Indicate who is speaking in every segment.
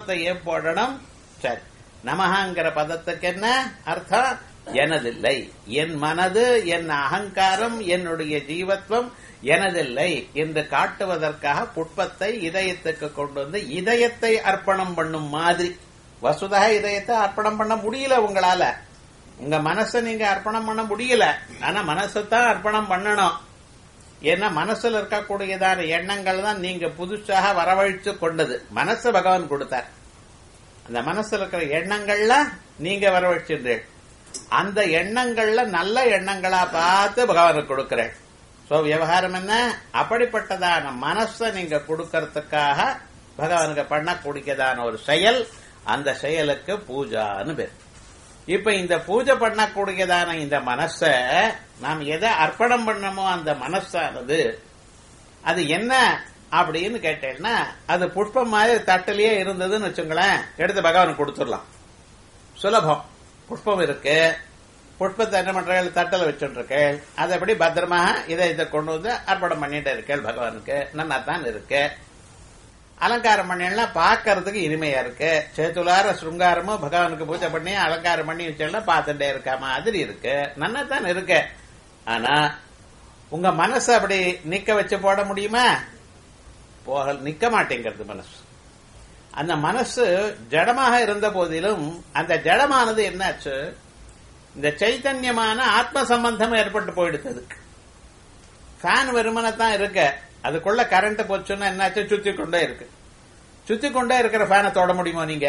Speaker 1: புஷ்பத்தையே போடணும் சரி நமஹங்கிற பதத்துக்கு என்ன அர்த்தம் எனதில்லை என் மனது என் அகங்காரம் என்னுடைய ஜீவத்வம் எனதில்லை என்று காட்டுவதற்காக புஷ்பத்தை இதயத்துக்கு கொண்டு வந்து இதயத்தை அர்ப்பணம் பண்ணும் மாதிரி வசுதா இதயத்தை அர்ப்பணம் பண்ண முடியல உங்களால உங்க மனசை நீங்க அர்ப்பணம் பண்ண முடியல ஆனா மனசை தான் அர்ப்பணம் பண்ணணும் ஏன்னா மனசுல இருக்கக்கூடியதான எண்ணங்கள் தான் நீங்க புதுசாக வரவழைச்சு கொண்டது மனசு பகவான் கொடுத்தார் அந்த மனசுல இருக்கிற எண்ணங்கள்ல நீங்க வரவழைச்சின்றீர்கள் அந்த எண்ணங்கள்ல நல்ல எண்ணங்களா பார்த்து பகவானுக்கு கொடுக்கிறேன் சோ விவகாரம் என்ன அப்படிப்பட்டதான மனசை நீங்க கொடுக்கறதுக்காக பகவானுக்கு பண்ணக்கூடியதான ஒரு செயல் அந்த செயலுக்கு பூஜான்னு பேர் இப்ப இந்த பூஜை பண்ணக்கூடியதான இந்த மனச நாம் எதை அர்ப்பணம் பண்ணமோ அந்த மனசானது அது என்ன அப்படின்னு கேட்டேன்னா அது புஷ்பம் மாதிரி தட்டிலேயே இருந்ததுன்னு வச்சுங்களேன் எடுத்து பகவானுக்கு கொடுத்துடலாம் சுலபம் புஷ்பம் இருக்கு புஷ்பத்தை என்ன பண்றீர்கள் தட்டில் வச்சுருக்கேள் அதை எப்படி பத்திரமா இதை இதை கொண்டு வந்து அர்ப்பணம் பண்ணிட்டு இருக்கேள் பகவானுக்கு நல்லா தான் இருக்கு அலங்காரம் பண்ணினா பார்க்கறதுக்கு இனிமையா இருக்கு சேத்துலார சுருங்காரமும் பகவானுக்கு பூஜை பண்ணி அலங்காரம் பண்ணி வச்சா பார்த்துட்டே இருக்க மாதிரி இருக்கு நல்லா தான் இருக்கு ஆனா உங்க மனசை அப்படி நிக்க வச்சு போட முடியுமா போக நிக்க மாட்டேங்கிறது மனசு அந்த மனசு ஜடமாக இருந்த போதிலும் அந்த ஜடமானது என்னாச்சு இந்த சைத்தன்யமான ஆத்ம சம்பந்தம் ஏற்பட்டு போயிடுது ஃபேன் வெறுமனை தான் இருக்க அதுக்குள்ள கரண்ட் போச்சுன்னா என்னாச்சு சுத்தி கொண்டே இருக்கு சுத்தி கொண்டே இருக்கிற ஃபேனை தொட முடியுமா நீங்க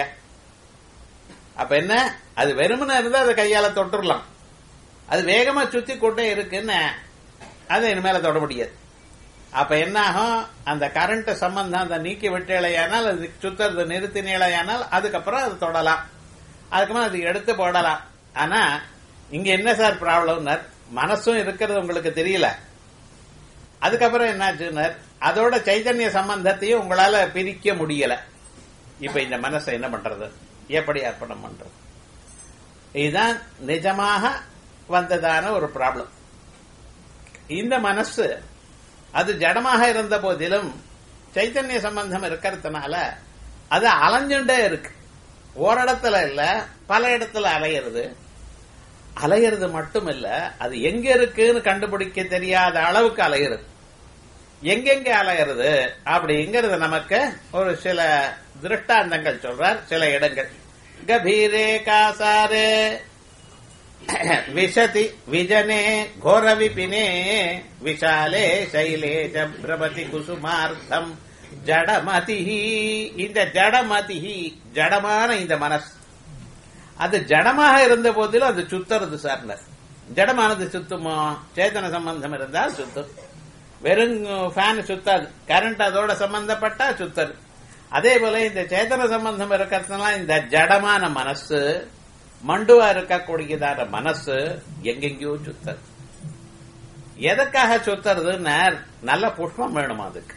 Speaker 1: அப்ப என்ன அது வெறுமனை இருந்தா அதை கையால தொட்டுடலாம் அது வேகமா சுத்தி கொண்டே இருக்குன்னு அதை இனிமேல தொட முடியாது அப்ப என்ன ஆகும் அந்த கரண்ட் சம்பந்தம் அந்த நீக்கி விட்டேலையானால் அது சுத்தறது நிறுத்தினேலையானால் அதுக்கப்புறம் அது தொடலாம் அதுக்கப்புறம் அது எடுத்து போடலாம் ஆனா இங்க என்ன சார் ப்ராப்ளம்னர் மனசும் இருக்கிறது உங்களுக்கு தெரியல அதுக்கப்புறம் என்னாச்சுனர் அதோட சைத்தன்ய சம்பந்தத்தையும் உங்களால பிரிக்க முடியல இப்ப இந்த மனசை என்ன பண்றது எப்படி அர்ப்பணம் பண்றது இதுதான் நிஜமாக வந்ததான ஒரு ப்ராப்ளம் இந்த மனசு அது ஜடமாக இருந்த போதிலும் சைத்தன்ய சம்பந்தம் இருக்கிறதுனால அது அலைஞ்சுட்டே இருக்கு ஓரிடத்துல இல்ல பல இடத்துல அலையிறது அலையிறது மட்டும் இல்ல அது எங்க இருக்குன்னு கண்டுபிடிக்க தெரியாத அளவுக்கு அலையிறது எங்கெங்க அலையிறது அப்படிங்கிறது நமக்கு ஒரு சில திருஷ்டாந்தங்கள் சொல்றார் சில இடங்கள் கபீரே காசாரே விசதி விஜனே கோர விபினே விஷாலே சைலே பிரபதி குசுமார்த்தம் ஜடமதிஹி இந்த ஜடமதிஹி ஜடமான இந்த மனசு அது ஜடமாக இருந்த போதிலும் அது சுத்துறது சார் ஜடமானது சுத்துமோ சேதன சம்பந்தம் இருந்தால் சுத்தும் வெறும் ஃபேன் சுத்தாது கரண்ட் அதோட சம்பந்தப்பட்டா சுத்தது அதே போல இந்த சேதன சம்பந்தம் இருக்கிறதுனால இந்த ஜடமான மனசு மண்டுவா இருக்கக்கூடியதான மனசு எங்கெங்கயோ சுத்தது எதுக்காக சுத்துறதுன்னு நல்ல புஷ்பம் வேணுமா அதுக்கு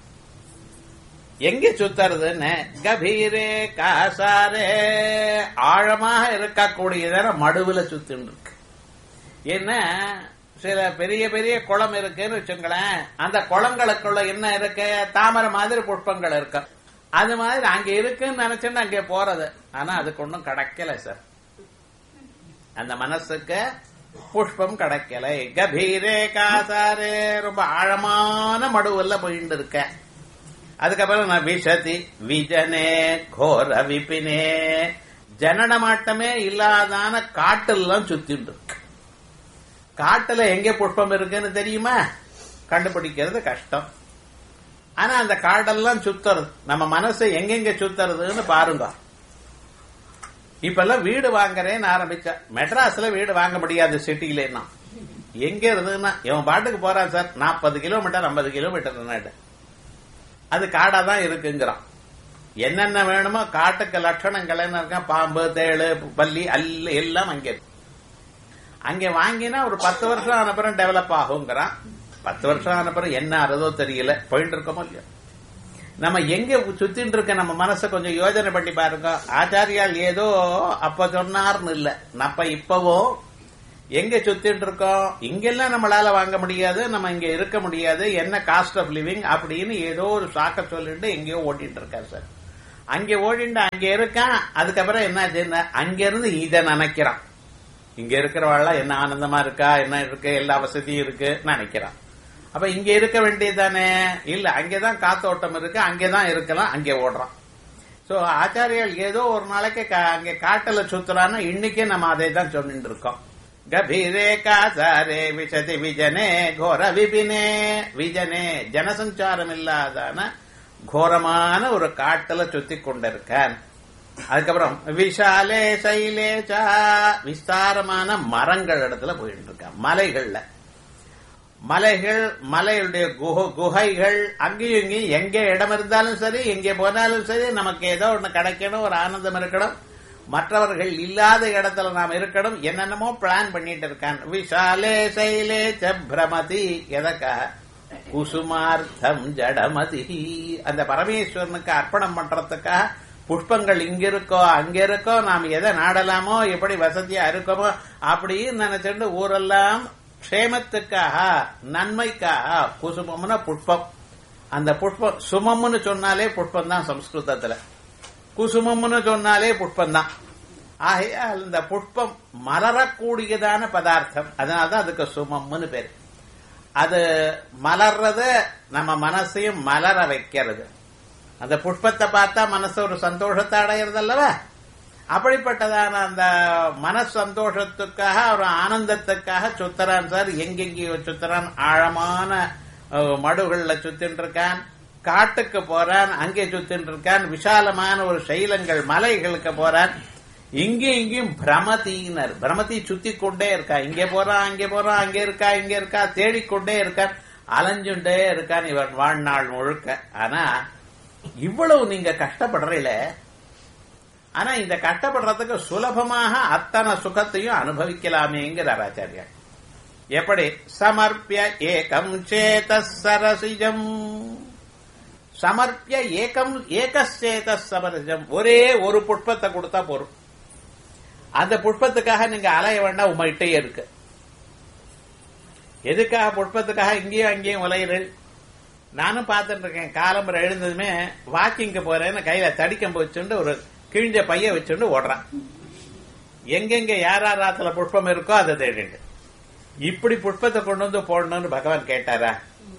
Speaker 1: எங்க சுத்துறதுன்னு கபீரே காசாரே ஆழமாக இருக்கக்கூடியதான மடுவுல சுத்தின்னு இருக்கு என்ன சில பெரிய பெரிய குளம் இருக்குன்னு வச்சுங்களேன் அந்த குளங்களுக்குள்ள என்ன இருக்கு தாமரை மாதிரி புஷ்பங்கள் இருக்கு அது மாதிரி அங்க இருக்குன்னு நினைச்சுன்னு அங்கே போறது ஆனா அதுக்கு ஒன்றும் கிடைக்கல சார் அந்த மனசுக்கு புஷ்பம் கிடைக்கலை கபீரே காசாரே ரொம்ப ஆழமான மடுவுல போயிட்டு இருக்க அதுக்கப்புறம் நான் விஷதி விஜனே கோர விபினே ஜனன மாட்டமே இல்லாதான காட்டெல்லாம் சுத்திட்டு இருக்கு காட்டுல எங்க புஷ்பம் இருக்குன்னு தெரியுமா கண்டுபிடிக்கிறது கஷ்டம் ஆனா அந்த காடெல்லாம் சுத்துறது நம்ம மனசை எங்கெங்க சுத்துறதுன்னு பாருங்க இப்பெல்லாம் வீடு வாங்குறேன்னு ஆரம்பிச்சா மெட்ராஸ்ல வீடு வாங்க முடியாது சிட்டியில எங்க இருந்ததுன்னா இவன் பாட்டுக்கு போறான் சார் நாற்பது கிலோமீட்டர் ஐம்பது கிலோமீட்டர் அது காடா தான் இருக்குங்கிறான் என்னென்ன வேணுமோ காட்டுக்கு லட்சணங்கள் என்ன இருக்கா பாம்பு தேளு பல்லி அல்ல எல்லாம் அங்கே இருக்கு அங்க வாங்கினா ஒரு பத்து வருஷம் ஆனப்புறம் டெவலப் ஆகுங்கிறான் பத்து வருஷம் ஆனப்புறம் என்ன ஆறதோ தெரியல போயிட்டு இருக்கோமோ இல்லையோ நம்ம எங்க சுத்தின்னு இருக்க நம்ம மனசை கொஞ்சம் யோஜனை பண்ணி பாருங்க ஆச்சாரியால் ஏதோ அப்ப சொன்னார்னு இல்ல நம்ம இப்பவோ எங்க சுத்திட்டு இருக்கோம் இங்கெல்லாம் நம்மளால வாங்க முடியாது நம்ம இங்க இருக்க முடியாது என்ன காஸ்ட் ஆஃப் லிவிங் அப்படின்னு ஏதோ ஒரு சாக்க சொல்லிட்டு எங்கேயோ ஓட்டிட்டு இருக்காரு சார் அங்க ஓடிண்டு அங்க இருக்கான் அதுக்கப்புறம் என்ன அங்க இருந்து இத நினைக்கிறான் இங்க இருக்கிறவாள் என்ன ஆனந்தமா இருக்கா என்ன இருக்கு எல்லா வசதியும் இருக்கு நினைக்கிறான் அப்ப இங்க இருக்க வேண்டியதானே இல்ல அங்கேதான் காத்தோட்டம் இருக்கு அங்கேதான் இருக்கலாம் அங்கே ஓடுறான் சோ ஆச்சாரியால் ஏதோ ஒரு நாளைக்கு கா- அங்க காட்டுல சுத்துறான்னா இன்னைக்கே நம்ம அதை தான் சொல்லிட்டு இருக்கோம் கபீரே காசாரே விசதி விஜனே கோர விபினே விஜனே ஜனசஞ்சாரம் இல்லாதான கோரமான ஒரு காட்டுல சுத்தி கொண்டிருக்கான் அதுக்கப்புறம் விஷாலே சைலேச்சா விஸ்தாரமான மரங்கள் இடத்துல போயிட்டு இருக்கான் மலைகள்ல மலைகள் மலையுடைய குஹ- குகைகள் அங்கேயும் இங்கேயும் எங்க இடம் இருந்தாலும் சரி எங்கே போனாலும் சரி நமக்கு ஏதோ ஒண்ணு கிடைக்கணும் ஒரு ஆனந்தம் இருக்கணும் மற்றவர்கள் இல்லாத இடத்துல நாம் இருக்கணும் என்னென்னமோ பிளான் பண்ணிட்டு இருக்கான் விஷாலே சைலே பிரமதி எதற்காக குசுமார்த்தம் ஜடமதி அந்த பரமேஸ்வரனுக்கு அர்ப்பணம் பண்றதுக்காக புஷ்பங்கள் இங்க இருக்கோ அங்க இருக்கோ நாம் எதை நாடலாமோ எப்படி வசதியா இருக்கோமோ அப்படின்னு நினைச்சிட்டு ஊரெல்லாம் க்ஷேமத்துக்காக நன்மைக்காக குசுமம்னா புஷ்பம் அந்த புஷ்பம் சுமம்னு சொன்னாலே புஷ்பம் தான் சம்ஸ்கிருதத்துல குசுமம்னு சொன்னாலே புஷ்பம் தான் ஆகையால் இந்த புஷ்பம் மலரக்கூடியதான பதார்த்தம் அதனாலதான் அதுக்கு சுமம்னு பேரு அது மலர்றது நம்ம மனசையும் மலர வைக்கிறது அந்த புஷ்பத்தை பார்த்தா மனசு ஒரு சந்தோஷத்தை அடையிறது அல்லவா அப்படிப்பட்டதான அந்த மன சந்தோஷத்துக்காக ஒரு ஆனந்தத்துக்காக சுத்தரான் சார் எங்கெங்கேயோ சுத்தரான் ஆழமான அஹ், மடுகள்ல சுத்தின்னு இருக்கான் காட்டுக்கு போறான் அங்கே சுத்தின்னு இருக்கான் விசாலமான ஒரு சைலங்கள் மலைகளுக்கு போறான் இங்கேயும் இங்கேயும் பிரமதியினர் பிரமதி சுத்தி கொண்டே இருக்கா இங்கே போறான் அங்கே போறான் அங்கே இருக்கா இங்க இருக்கா தேடிக்கொண்டே இருக்கான் அலைஞ்சுண்டே இருக்கான் இவன் வாழ்நாள் முழுக்க ஆனா இவ்வளவு நீங்க கஷ்டப்படுறீல ஆனா இந்த கஷ்டப்படுறதுக்கு சுலபமாக அத்தனை சுகத்தையும் அனுபவிக்கலாமேங்கிறார் ஆச்சாரியார் எப்படி சமர்ப்பிய ஏகம் சேத சரசிஜம் சமர்ப்பிய ஏகம் ஏகசேத சமரஜம் ஒரே ஒரு புஷ்பத்தை கொடுத்தா போரும் அந்த புஷ்பத்துக்காக நீங்க அலைய வேண்டாம் உங்கள்கிட்டே இருக்கு எதுக்காக புஷ்பத்துக்காக இங்கேயும் அங்கேயும் உலையிறீர்கள் நானும் பார்த்துட்டு இருக்கேன் காலம்பரை எழுந்ததுமே வாக்கிங்க்கு போறேன்னு கையில தடிக்கம் வச்சுண்டு ஒரு கிழிஞ்ச பைய வச்சுண்டு ஓடுறான் எங்கெங்க யார் யார் ஆத்துல புஷ்பம் இருக்கோ அதை தேடிண்டு இப்படி புஷ்பத்தை கொண்டு வந்து போடணும்னு பகவான் கேட்டாரா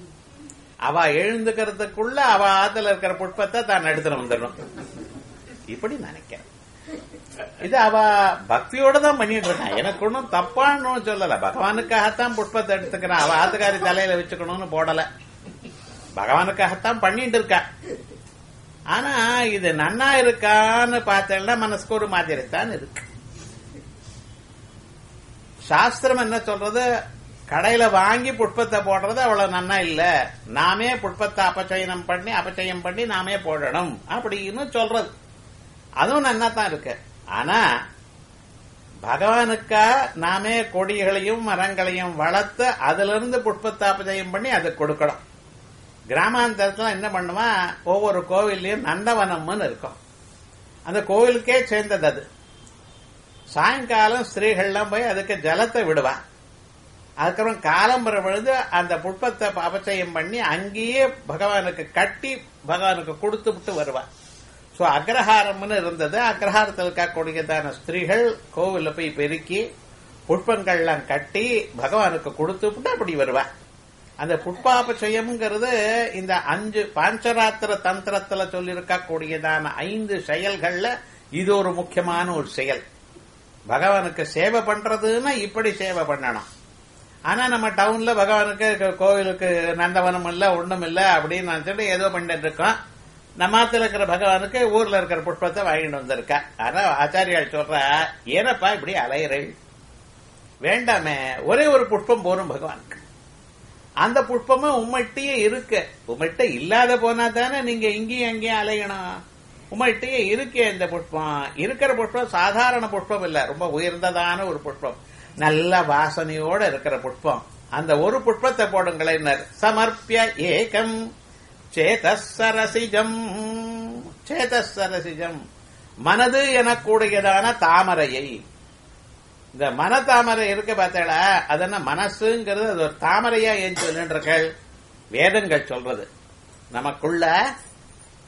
Speaker 1: அவ எழுந்துக்கிறதுக்குள்ள அவ ஆத்துல இருக்கிற புஷ்பத்தை தான் எடுத்துட்டு வந்துடணும் இப்படி நினைக்கிறேன் இது அவ பக்தியோட தான் பண்ணிட்டு இருக்கான் எனக்கு ஒன்றும் தப்பான்னு சொல்லல பகவானுக்காகத்தான் புஷ்பத்தை எடுத்துக்கிறான் அவ ஆத்துக்காரி தலையில வச்சுக்கணும்னு போடல பகவானுக்காகத்தான் பண்ணிட்டு இருக்கா ஆனா இது நன்னா இருக்கான்னு பார்த்தேன்னா மனசுக்கு ஒரு மாதிரி தான் இருக்கு சாஸ்திரம் என்ன சொல்றது கடையில வாங்கி புஷ்பத்தை போடுறது அவ்வளவு நன்னா இல்ல நாமே புஷ்பத்தை அபச்சயனம் பண்ணி அபச்சயம் பண்ணி நாமே போடணும் அப்படின்னு சொல்றது அதுவும் நன்னா தான் இருக்கு ஆனா பகவானுக்கா நாமே கொடிகளையும் மரங்களையும் வளர்த்து அதுல இருந்து புஷ்பத்தை அபச்சயம் பண்ணி அதை கொடுக்கணும் கிராமாந்தரத்துல என்ன பண்ணுவான் ஒவ்வொரு கோவில்லையும் நந்தவனம்னு இருக்கும் அந்த கோவிலுக்கே சேர்ந்தது அது சாயங்காலம் ஸ்திரீகள்லாம் போய் அதுக்கு ஜலத்தை விடுவா அதுக்கப்புறம் காலம்புற பொழுது அந்த புஷ்பத்தை அபச்சயம் பண்ணி அங்கேயே பகவானுக்கு கட்டி பகவானுக்கு கொடுத்து விட்டு வருவா சோ அக்ரஹாரம்னு இருந்தது அக்ரஹாரத்தில் இருக்கக்கூடியதான ஸ்திரீகள் கோவில்ல போய் பெருக்கி புஷ்பங்கள்லாம் கட்டி பகவானுக்கு கொடுத்து விட்டு அப்படி வருவா அந்த புஷ்பாபச்சயம்ங்கிறது இந்த அஞ்சு பாஞ்சராத்திர தந்திரத்துல சொல்லியிருக்க கூடியதான ஐந்து செயல்கள்ல இது ஒரு முக்கியமான ஒரு செயல் பகவானுக்கு சேவை பண்றதுன்னா இப்படி சேவை பண்ணணும் ஆனா நம்ம டவுன்ல பகவானுக்கு க- கோவிலுக்கு நந்தவனம் இல்ல ஒண்ணும் இல்ல அப்படின்னு நினைச்சிட்டு ஏதோ பண்ணிட்டு இருக்கோம் நம்மாத்துல இருக்கிற பகவானுக்கு ஊர்ல இருக்கிற புஷ்பத்தை வாங்கிட்டு வந்திருக்கா ஆனா ஆச்சாரியால் சொல்ற ஏனப்பா இப்படி அலையிறள் வேண்டாமே ஒரே ஒரு புஷ்பம் போரும் பகவானுக்கு அந்த புஷ்பமும் உம்மட்டியே இருக்கு உம்மட்ட இல்லாத போனா தானே நீங்க இங்கேயும் அங்கேயும் அலையணும் உம்மட்டியே இருக்கே இந்த புஷ்பம் இருக்கிற புஷ்பம் சாதாரண புஷ்பம் இல்ல ரொம்ப உயர்ந்ததான ஒரு புஷ்பம் நல்ல வாசனையோட இருக்கிற புஷ்பம் அந்த ஒரு புஷ்பத்தை போடுங்களேன் சமர்ப்பிய ஏகம் சேதசரசிஜம் சேதசரசிஜம் மனது எனக்கூடியதான தாமரையை இந்த மன தாமரை இருக்கு பார்த்தாடா அது என்ன மனசுங்கிறது அது ஒரு தாமரையா ஏன் சொல்லுன்றீர்கள் வேதங்கள் சொல்றது நமக்குள்ள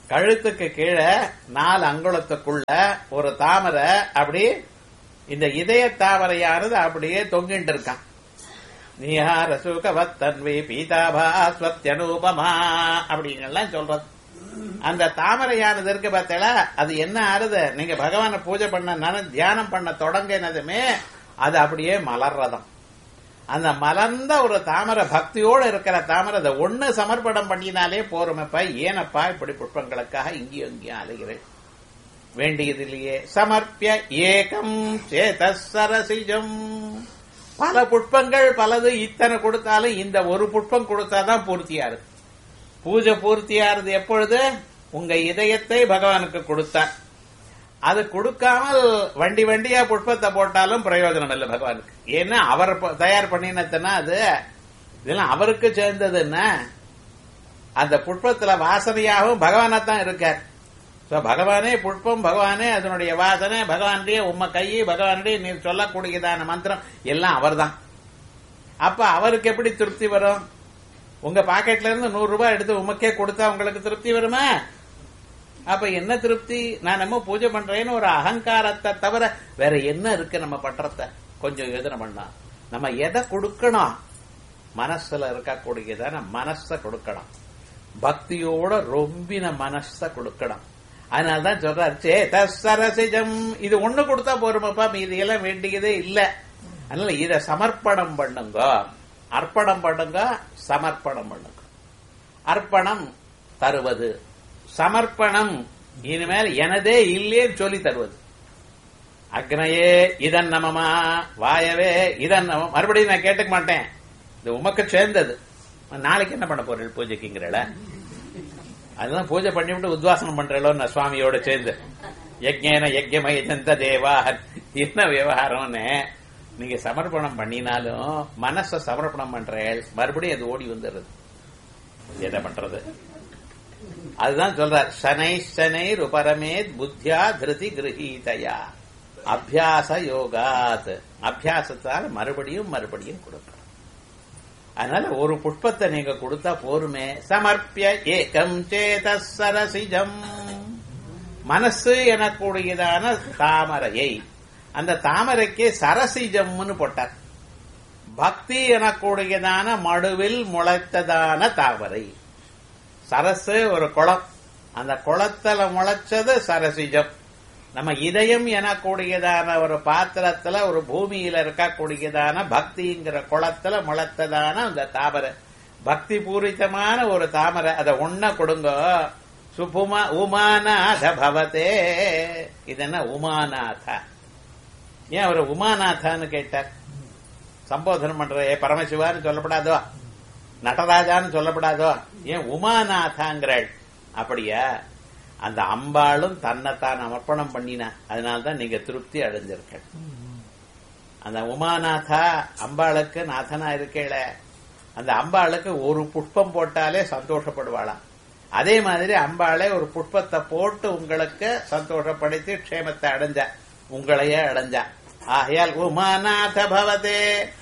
Speaker 1: கழுத்துக்கு கீழே நாலு அங்குலத்துக்குள்ள ஒரு தாமரை அப்படி இந்த இதய தாமரையானது அப்படியே தொங்கிட்டு இருக்கான் நீஹார சுகவத்தன்வி பீதாபா ஸ்வத்யனூபமா அப்படிங்கெல்லாம் சொல்றது அந்த தாமரையானது இருக்கு பார்த்தீங்களா அது என்ன ஆறுது நீங்க பகவானை பூஜை பண்ண நன- தியானம் பண்ண தொடங்கினதுமே அது அப்படியே மலர்றதாம் அந்த மலர்ந்த ஒரு தாமரை பக்தியோட இருக்கிற தாமரை அதை ஒண்ணு சமர்ப்பணம் பண்ணினாலே போருமப்பா ஏனப்பா இப்படி புஷ்பங்களுக்காக இங்கேயும் இங்கேயும் அலைகிறேன் வேண்டியதில்லையே சமர்ப்பிய ஏகம் சேதசரசிஜம் பல புஷ்பங்கள் பலது இத்தனை கொடுத்தாலும் இந்த ஒரு புஷ்பம் கொடுத்தாதான் பூர்த்தியாரு பூஜை பூர்த்தியாருது எப்பொழுது உங்க இதயத்தை பகவானுக்கு கொடுத்தார் அது கொடுக்காமல் வண்டி வண்டியா புஷ்பத்தை போட்டாலும் பிரயோஜனம் இல்லை பகவானுக்கு ஏன்னா அவர் ப- தயார் பண்ணினதுன்னா அது இதெல்லாம் அவருக்கு சேர்ந்ததுன்னா அந்த புஷ்பத்துல வாசனையாகவும் பகவானா தான் இருக்கார் சோ பகவானே புஷ்பம் பகவானே அதனுடைய வாசனை பகவானுடைய உம்ம கை பகவானுடைய நீ சொல்லக்கூடியதான மந்திரம் எல்லாம் அவர்தான் அப்ப அவருக்கு எப்படி திருப்தி வரும் உங்க பாக்கெட்ல இருந்து நூறு ரூபாய் எடுத்து உமக்கே கொடுத்தா உங்களுக்கு திருப்தி வருமா அப்ப என்ன திருப்தி நான் நம்ம பூஜை பண்றேன்னு ஒரு அகங்காரத்தை தவிர வேற என்ன இருக்கு நம்ம பண்றத கொஞ்சம் யோசனை பண்ணா நம்ம எதை கொடுக்கணும் மனசுல இருக்கக்கூடியதான மனச கொடுக்கணும் பக்தியோட ரொம்பின மனச கொடுக்கணும் அதனாலதான் சொல்றாரு சேத சரசிஜம் இது ஒண்ணு கொடுத்தா போருமாப்பா மீதி எல்லாம் வேண்டியதே இல்ல அதனால இத சமர்ப்பணம் பண்ணுங்க அர்ப்பணம் பண்ணுங்க சமர்ப்பணம் பண்ணுங்க அர்ப்பணம் தருவது சமர்ப்பணம் இனிமேல் எனதே இல்லேன்னு சொல்லி தருவது அக்னையே இதன் நமமா வாயவே இதன் நம மறுபடியும் நான் கேட்டுக்க மாட்டேன் இது உமக்கு சேர்ந்தது நாளைக்கு என்ன பண்ண போறீள் பூஜைக்குங்கிறல அதுதான் பூஜை பண்ணிவிட்டு உத்வாசனம் பண்றளோ நான் சுவாமியோட சேர்ந்து யஜ்ஞேன யஜ்யமய ஜந்த தேவா என்ன விவகாரம்னு நீங்க சமர்ப்பணம் பண்ணினாலும் மனச சமர்ப்பணம் பண்றேன் மறுபடியும் அது ஓடி வந்துடுறது என்ன பண்றது அதுதான் சொல்றார் சனை சனை உபரமேத் புத்தியா திருதி கிரகீதையா அபியாச யோகாத் அபியாசத்தால் மறுபடியும் மறுபடியும் கொடுக்கணும் அதனால ஒரு புஷ்பத்தை நீங்க கொடுத்தா போருமே சமர்ப்பிய ஏகம் சேத சரசிஜம் மனசு எனக்கூடியதான தாமரையை அந்த தாமரைக்கு சரசிஜம்னு போட்டார் பக்தி எனக்கூடியதான மடுவில் முளைத்ததான தாமரை சரசு ஒரு குளம் அந்த குளத்துல முளைச்சது சரசிஜம் நம்ம இதயம் எனக்கூடியதான ஒரு பாத்திரத்துல ஒரு பூமியில இருக்கக்கூடியதான பக்திங்கிற குளத்துல முளைத்ததான அந்த தாமரை பக்தி பூரித்தமான ஒரு தாமரை அதை ஒன்ன கொடுங்க சுபுமா உமாநாத பவதே இது என்ன உமாநாதா ஏன் அவர் உமாநாதான்னு கேட்டார் சம்போதனம் பண்ற ஏ பரமசிவான்னு சொல்லப்படாதோ நடராஜான்னு சொல்லப்படாதோ ஏன் உமாநாதாங்கிறாள் அப்படியா அந்த அம்பாளும் தன்னைத்தான் அர்ப்பணம் பண்ணினா அதனால்தான் நீங்க திருப்தி அடைஞ்சிருக்க அந்த உமாநாதா அம்பாளுக்கு நாதனா இருக்கேள அந்த அம்பாளுக்கு ஒரு புஷ்பம் போட்டாலே சந்தோஷப்படுவாளாம் அதே மாதிரி அம்பாளே ஒரு புஷ்பத்தை போட்டு உங்களுக்கு சந்தோஷப்படுத்தி க்ஷேமத்தை அடைஞ்சா உங்களையே அடைஞ்சா ஆகையால் உமாநாத பவதே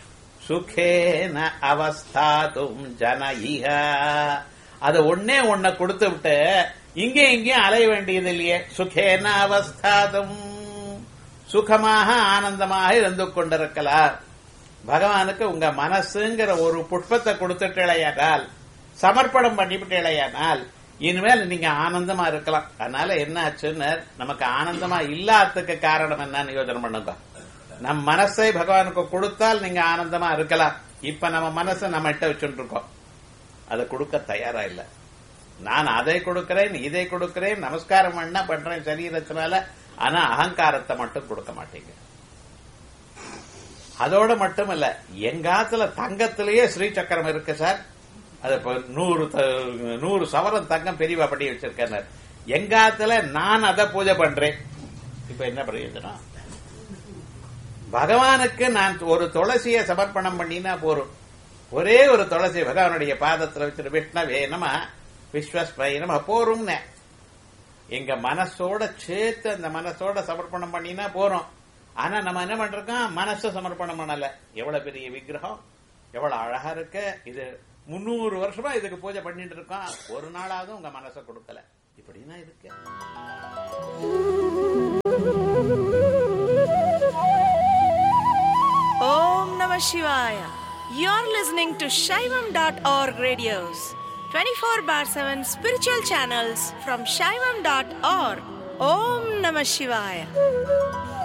Speaker 1: சுகேன அவஸ்தாதும் ஜன இஹ அது ஒன்னே ஒன்ன கொடுத்து விட்டு இங்கே இங்கேயும் அலைய வேண்டியது இல்லையே சுகேன அவஸ்தாதும் சுகமாக ஆனந்தமாக இருந்து கொண்டிருக்கலாம் பகவானுக்கு உங்க மனசுங்கிற ஒரு புஷ்பத்தை கொடுத்துட்டேளையானால் சமர்ப்பணம் பண்ணிவிட்டேளையானால் இனிமேல் நீங்க ஆனந்தமா இருக்கலாம் அதனால என்ன ஆச்சுன்னு நமக்கு ஆனந்தமா இல்லாததுக்கு காரணம் என்னன்னு யோசனை பண்ணுங்க நம் மனசை பகவானுக்கு கொடுத்தால் நீங்க ஆனந்தமா இருக்கலாம் இப்ப நம்ம மனசை நம்ம இட்ட வச்சுட்டு இருக்கோம் அதை கொடுக்க தயாரா இல்ல நான் அதை கொடுக்கிறேன் இதை கொடுக்கிறேன் நமஸ்காரம் பண்ணா பண்றேன் சரீரத்தினால ஆனா அகங்காரத்தை மட்டும் கொடுக்க மாட்டீங்க அதோட மட்டும் இல்ல எங்காத்துல தங்கத்திலேயே ஸ்ரீ சக்கரம் இருக்கு சார் அது இப்ப நூறு த- நூறு சவரம் தங்கம் பெரியவா பண்ணி வச்சிருக்கார் எங்காத்துல நான் அதை பூஜை பண்றேன் இப்ப என்ன பிரயோஜனம் பகவானுக்கு நான் ஒரு துளசியை சமர்ப்பணம் பண்ணினா போரும் ஒரே ஒரு துளசி பகவானுடைய பாதத்துல வச்சுட்டு விஷ்ணவே நம விஸ்வஸ்மை நம போரும்னு எங்க மனசோட சேர்த்து அந்த மனசோட சமர்ப்பணம் பண்ணினா போறோம் ஆனா நம்ம என்ன பண்றோம் மனச சமர்ப்பணம் பண்ணல எவ்வளவு பெரிய விக்கிரகம் எவ்வளவு அழகா இருக்கு இது முன்னூறு வருஷமா இதுக்கு பூஜை பண்ணிட்டு இருக்கோம் ஒரு நாளாவது உங்க மனசை கொடுக்கல இப்படி நான் இருக்கேன்
Speaker 2: Om Namah Shivaya. You're listening to Shaivam.org radios, 24 bar 7 spiritual channels from Shaivam.org. Om Namah Shivaya.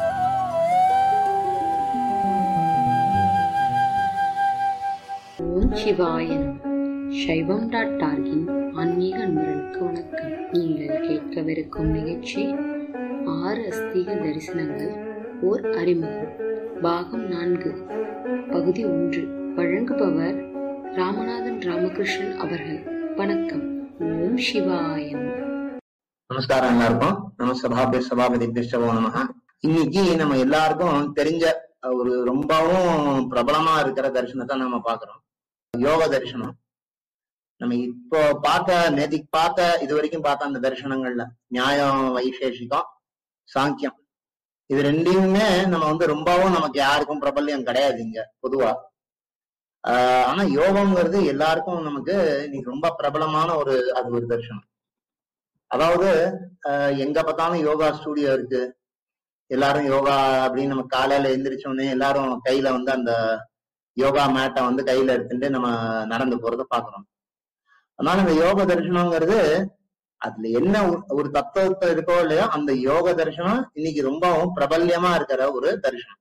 Speaker 3: ஓம் சிவாயன் சைவம் டாட் டார்கின் ஆன்மீக அன்பர்களுக்கு வணக்கம் நீங்கள் கேட்கவிருக்கும் நிகழ்ச்சி ஆறு அஸ்தீக தரிசனங்கள் ஓர் அறிமுகம் பாகம் நான்கு பகுதி ஒன்று வழங்குபவர் ராமநாதன் ராமகிருஷ்ணன் அவர்கள் வணக்கம் ஓம் சிவாயன்
Speaker 4: நமஸ்காரம் எல்லாருக்கும் நம்ம சபாபிய சபாபதிபியோ நமக இன்னைக்கு நம்ம எல்லாருக்கும் தெரிஞ்ச ஒரு ரொம்பவும் பிரபலமா இருக்கிற தரிசனத்தை நம்ம பாக்குறோம் யோக தரிசனம் நம்ம இப்போ பார்த்த நேத்திக்கு பார்த்த இது வரைக்கும் பார்த்த அந்த தரிசனங்கள்ல நியாயம் வைசேஷிகம் சாங்கியம் இது ரெண்டையுமே நம்ம வந்து ரொம்பவும் நமக்கு யாருக்கும் பிரபல்யம் கிடையாது இங்க பொதுவா ஆஹ் ஆனா யோகம்ங்கிறது எல்லாருக்கும் நமக்கு இன்னைக்கு ரொம்ப பிரபலமான ஒரு அது ஒரு தரிசனம் அதாவது அஹ் எங்க பார்த்தாலும் யோகா ஸ்டூடியோ இருக்கு எல்லாரும் யோகா அப்படின்னு நம்ம காலையில எந்திரிச்ச உடனே எல்லாரும் கையில வந்து அந்த யோகா மேட்டை வந்து கையில எடுத்துட்டு நம்ம நடந்து போறத பாக்குறோம் அதனால இந்த யோக தரிசனங்கிறது அதுல என்ன ஒரு- ஒரு தத்துவத்தை இருக்கோ இல்லையோ அந்த யோக தரிசனம் இன்னைக்கு ரொம்பவும் பிரபல்யமா இருக்கிற ஒரு தரிசனம்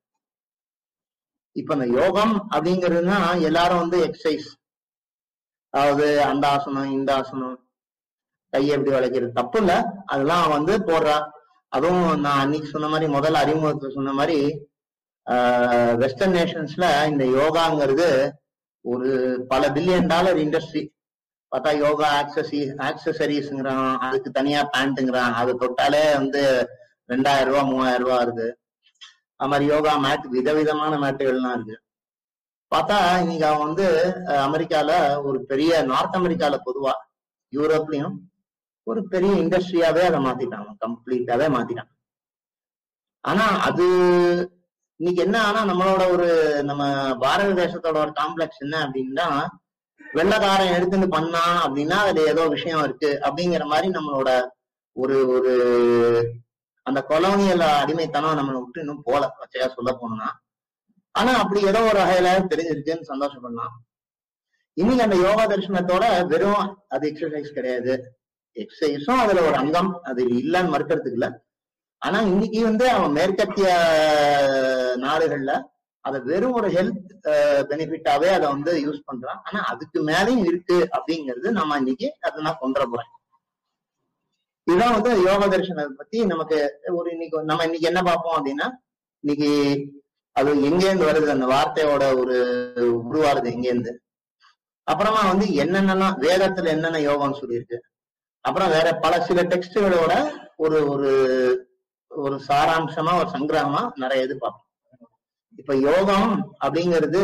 Speaker 4: இப்ப இந்த யோகம் அப்படிங்கிறதுனா எல்லாரும் வந்து எக்ஸசைஸ் அதாவது அந்த ஆசனம் இந்த ஆசனம் கையை எப்படி வளைக்கிறது தப்பு இல்ல அதெல்லாம் வந்து போடுறா அதுவும் நான் அன்னைக்கு சொன்ன மாதிரி முதல்ல அறிமுகத்துல சொன்ன மாதிரி வெஸ்டர்ன் நேஷன்ஸ்ல இந்த யோகாங்கிறது ஒரு பல பில்லியன் டாலர் இண்டஸ்ட்ரி பார்த்தா யோகா ஆக்சசி ஆக்சசரிஸ்ங்கிறான் அதுக்கு தனியா பேண்ட்டுங்கிறான் அது தொட்டாலே வந்து ரெண்டாயிரம் ரூபாய் மூவாயிரம் ரூபாய் இருக்கு அது மாதிரி யோகா மேட் விதவிதமான மேட்டுகள்லாம் இருக்கு பார்த்தா இன்னைக்கு அவன் வந்து அஹ், அமெரிக்கால ஒரு பெரிய நார்த் அமெரிக்கால பொதுவா யூரோப்லயும் ஒரு பெரிய இண்டஸ்ட்ரியாவே அதை மாத்திட்டாங்க கம்ப்ளீட்டாவே மாத்திட்டாங்க ஆனா அது இன்னைக்கு என்ன ஆனா நம்மளோட ஒரு நம்ம பாரத தேசத்தோட ஒரு காம்ப்ளெக்ஸ் என்ன அப்படின்னா வெள்ளக்காரன் எடுத்துட்டு பண்ணா அப்படின்னா அதுல ஏதோ விஷயம் இருக்கு அப்படிங்கிற மாதிரி நம்மளோட ஒரு ஒரு அந்த கொலோனியல் அடிமைத்தனம் நம்மளை விட்டு இன்னும் போல பச்சையா சொல்ல போனோம்னா ஆனா அப்படி ஏதோ ஒரு வகையில தெரிஞ்சிருக்குன்னு சந்தோஷப்படலாம் இன்னைக்கு அந்த யோகா தரிசனத்தோட வெறும் அது எக்ஸசைஸ் கிடையாது எக்ஸசைஸும் அதுல ஒரு அங்கம் அது இல்லைன்னு மறுக்கிறதுக்கு இல்ல ஆனா இன்னைக்கு வந்து அவன் மேற்கத்திய நாடுகள்ல அதை வெறும் ஒரு ஹெல்த் பெனிஃபிட்டாவே அதை வந்து யூஸ் பண்றான் ஆனா அதுக்கு மேலேயும் இருக்கு அப்படிங்கிறது நம்ம இன்னைக்கு அதை நான் கொண்டு வர போறேன் இதுதான் வந்து யோக தரிசனத்தை பத்தி நமக்கு ஒரு இன்னைக்கு நம்ம இன்னைக்கு என்ன பார்ப்போம் அப்படின்னா இன்னைக்கு அது எங்கேருந்து வருது அந்த வார்த்தையோட ஒரு உருவாருது எங்கேருந்து அப்புறமா வந்து என்னென்னலாம் வேதத்துல என்னென்ன யோகம்னு சொல்லியிருக்கு அப்புறம் வேற பல சில டெக்ஸ்டுகளோட ஒரு ஒரு ஒரு சாராம்சமா ஒரு சங்கிரகமா நிறைய இது பார்ப்போம் இப்ப யோகம் அப்படிங்கிறது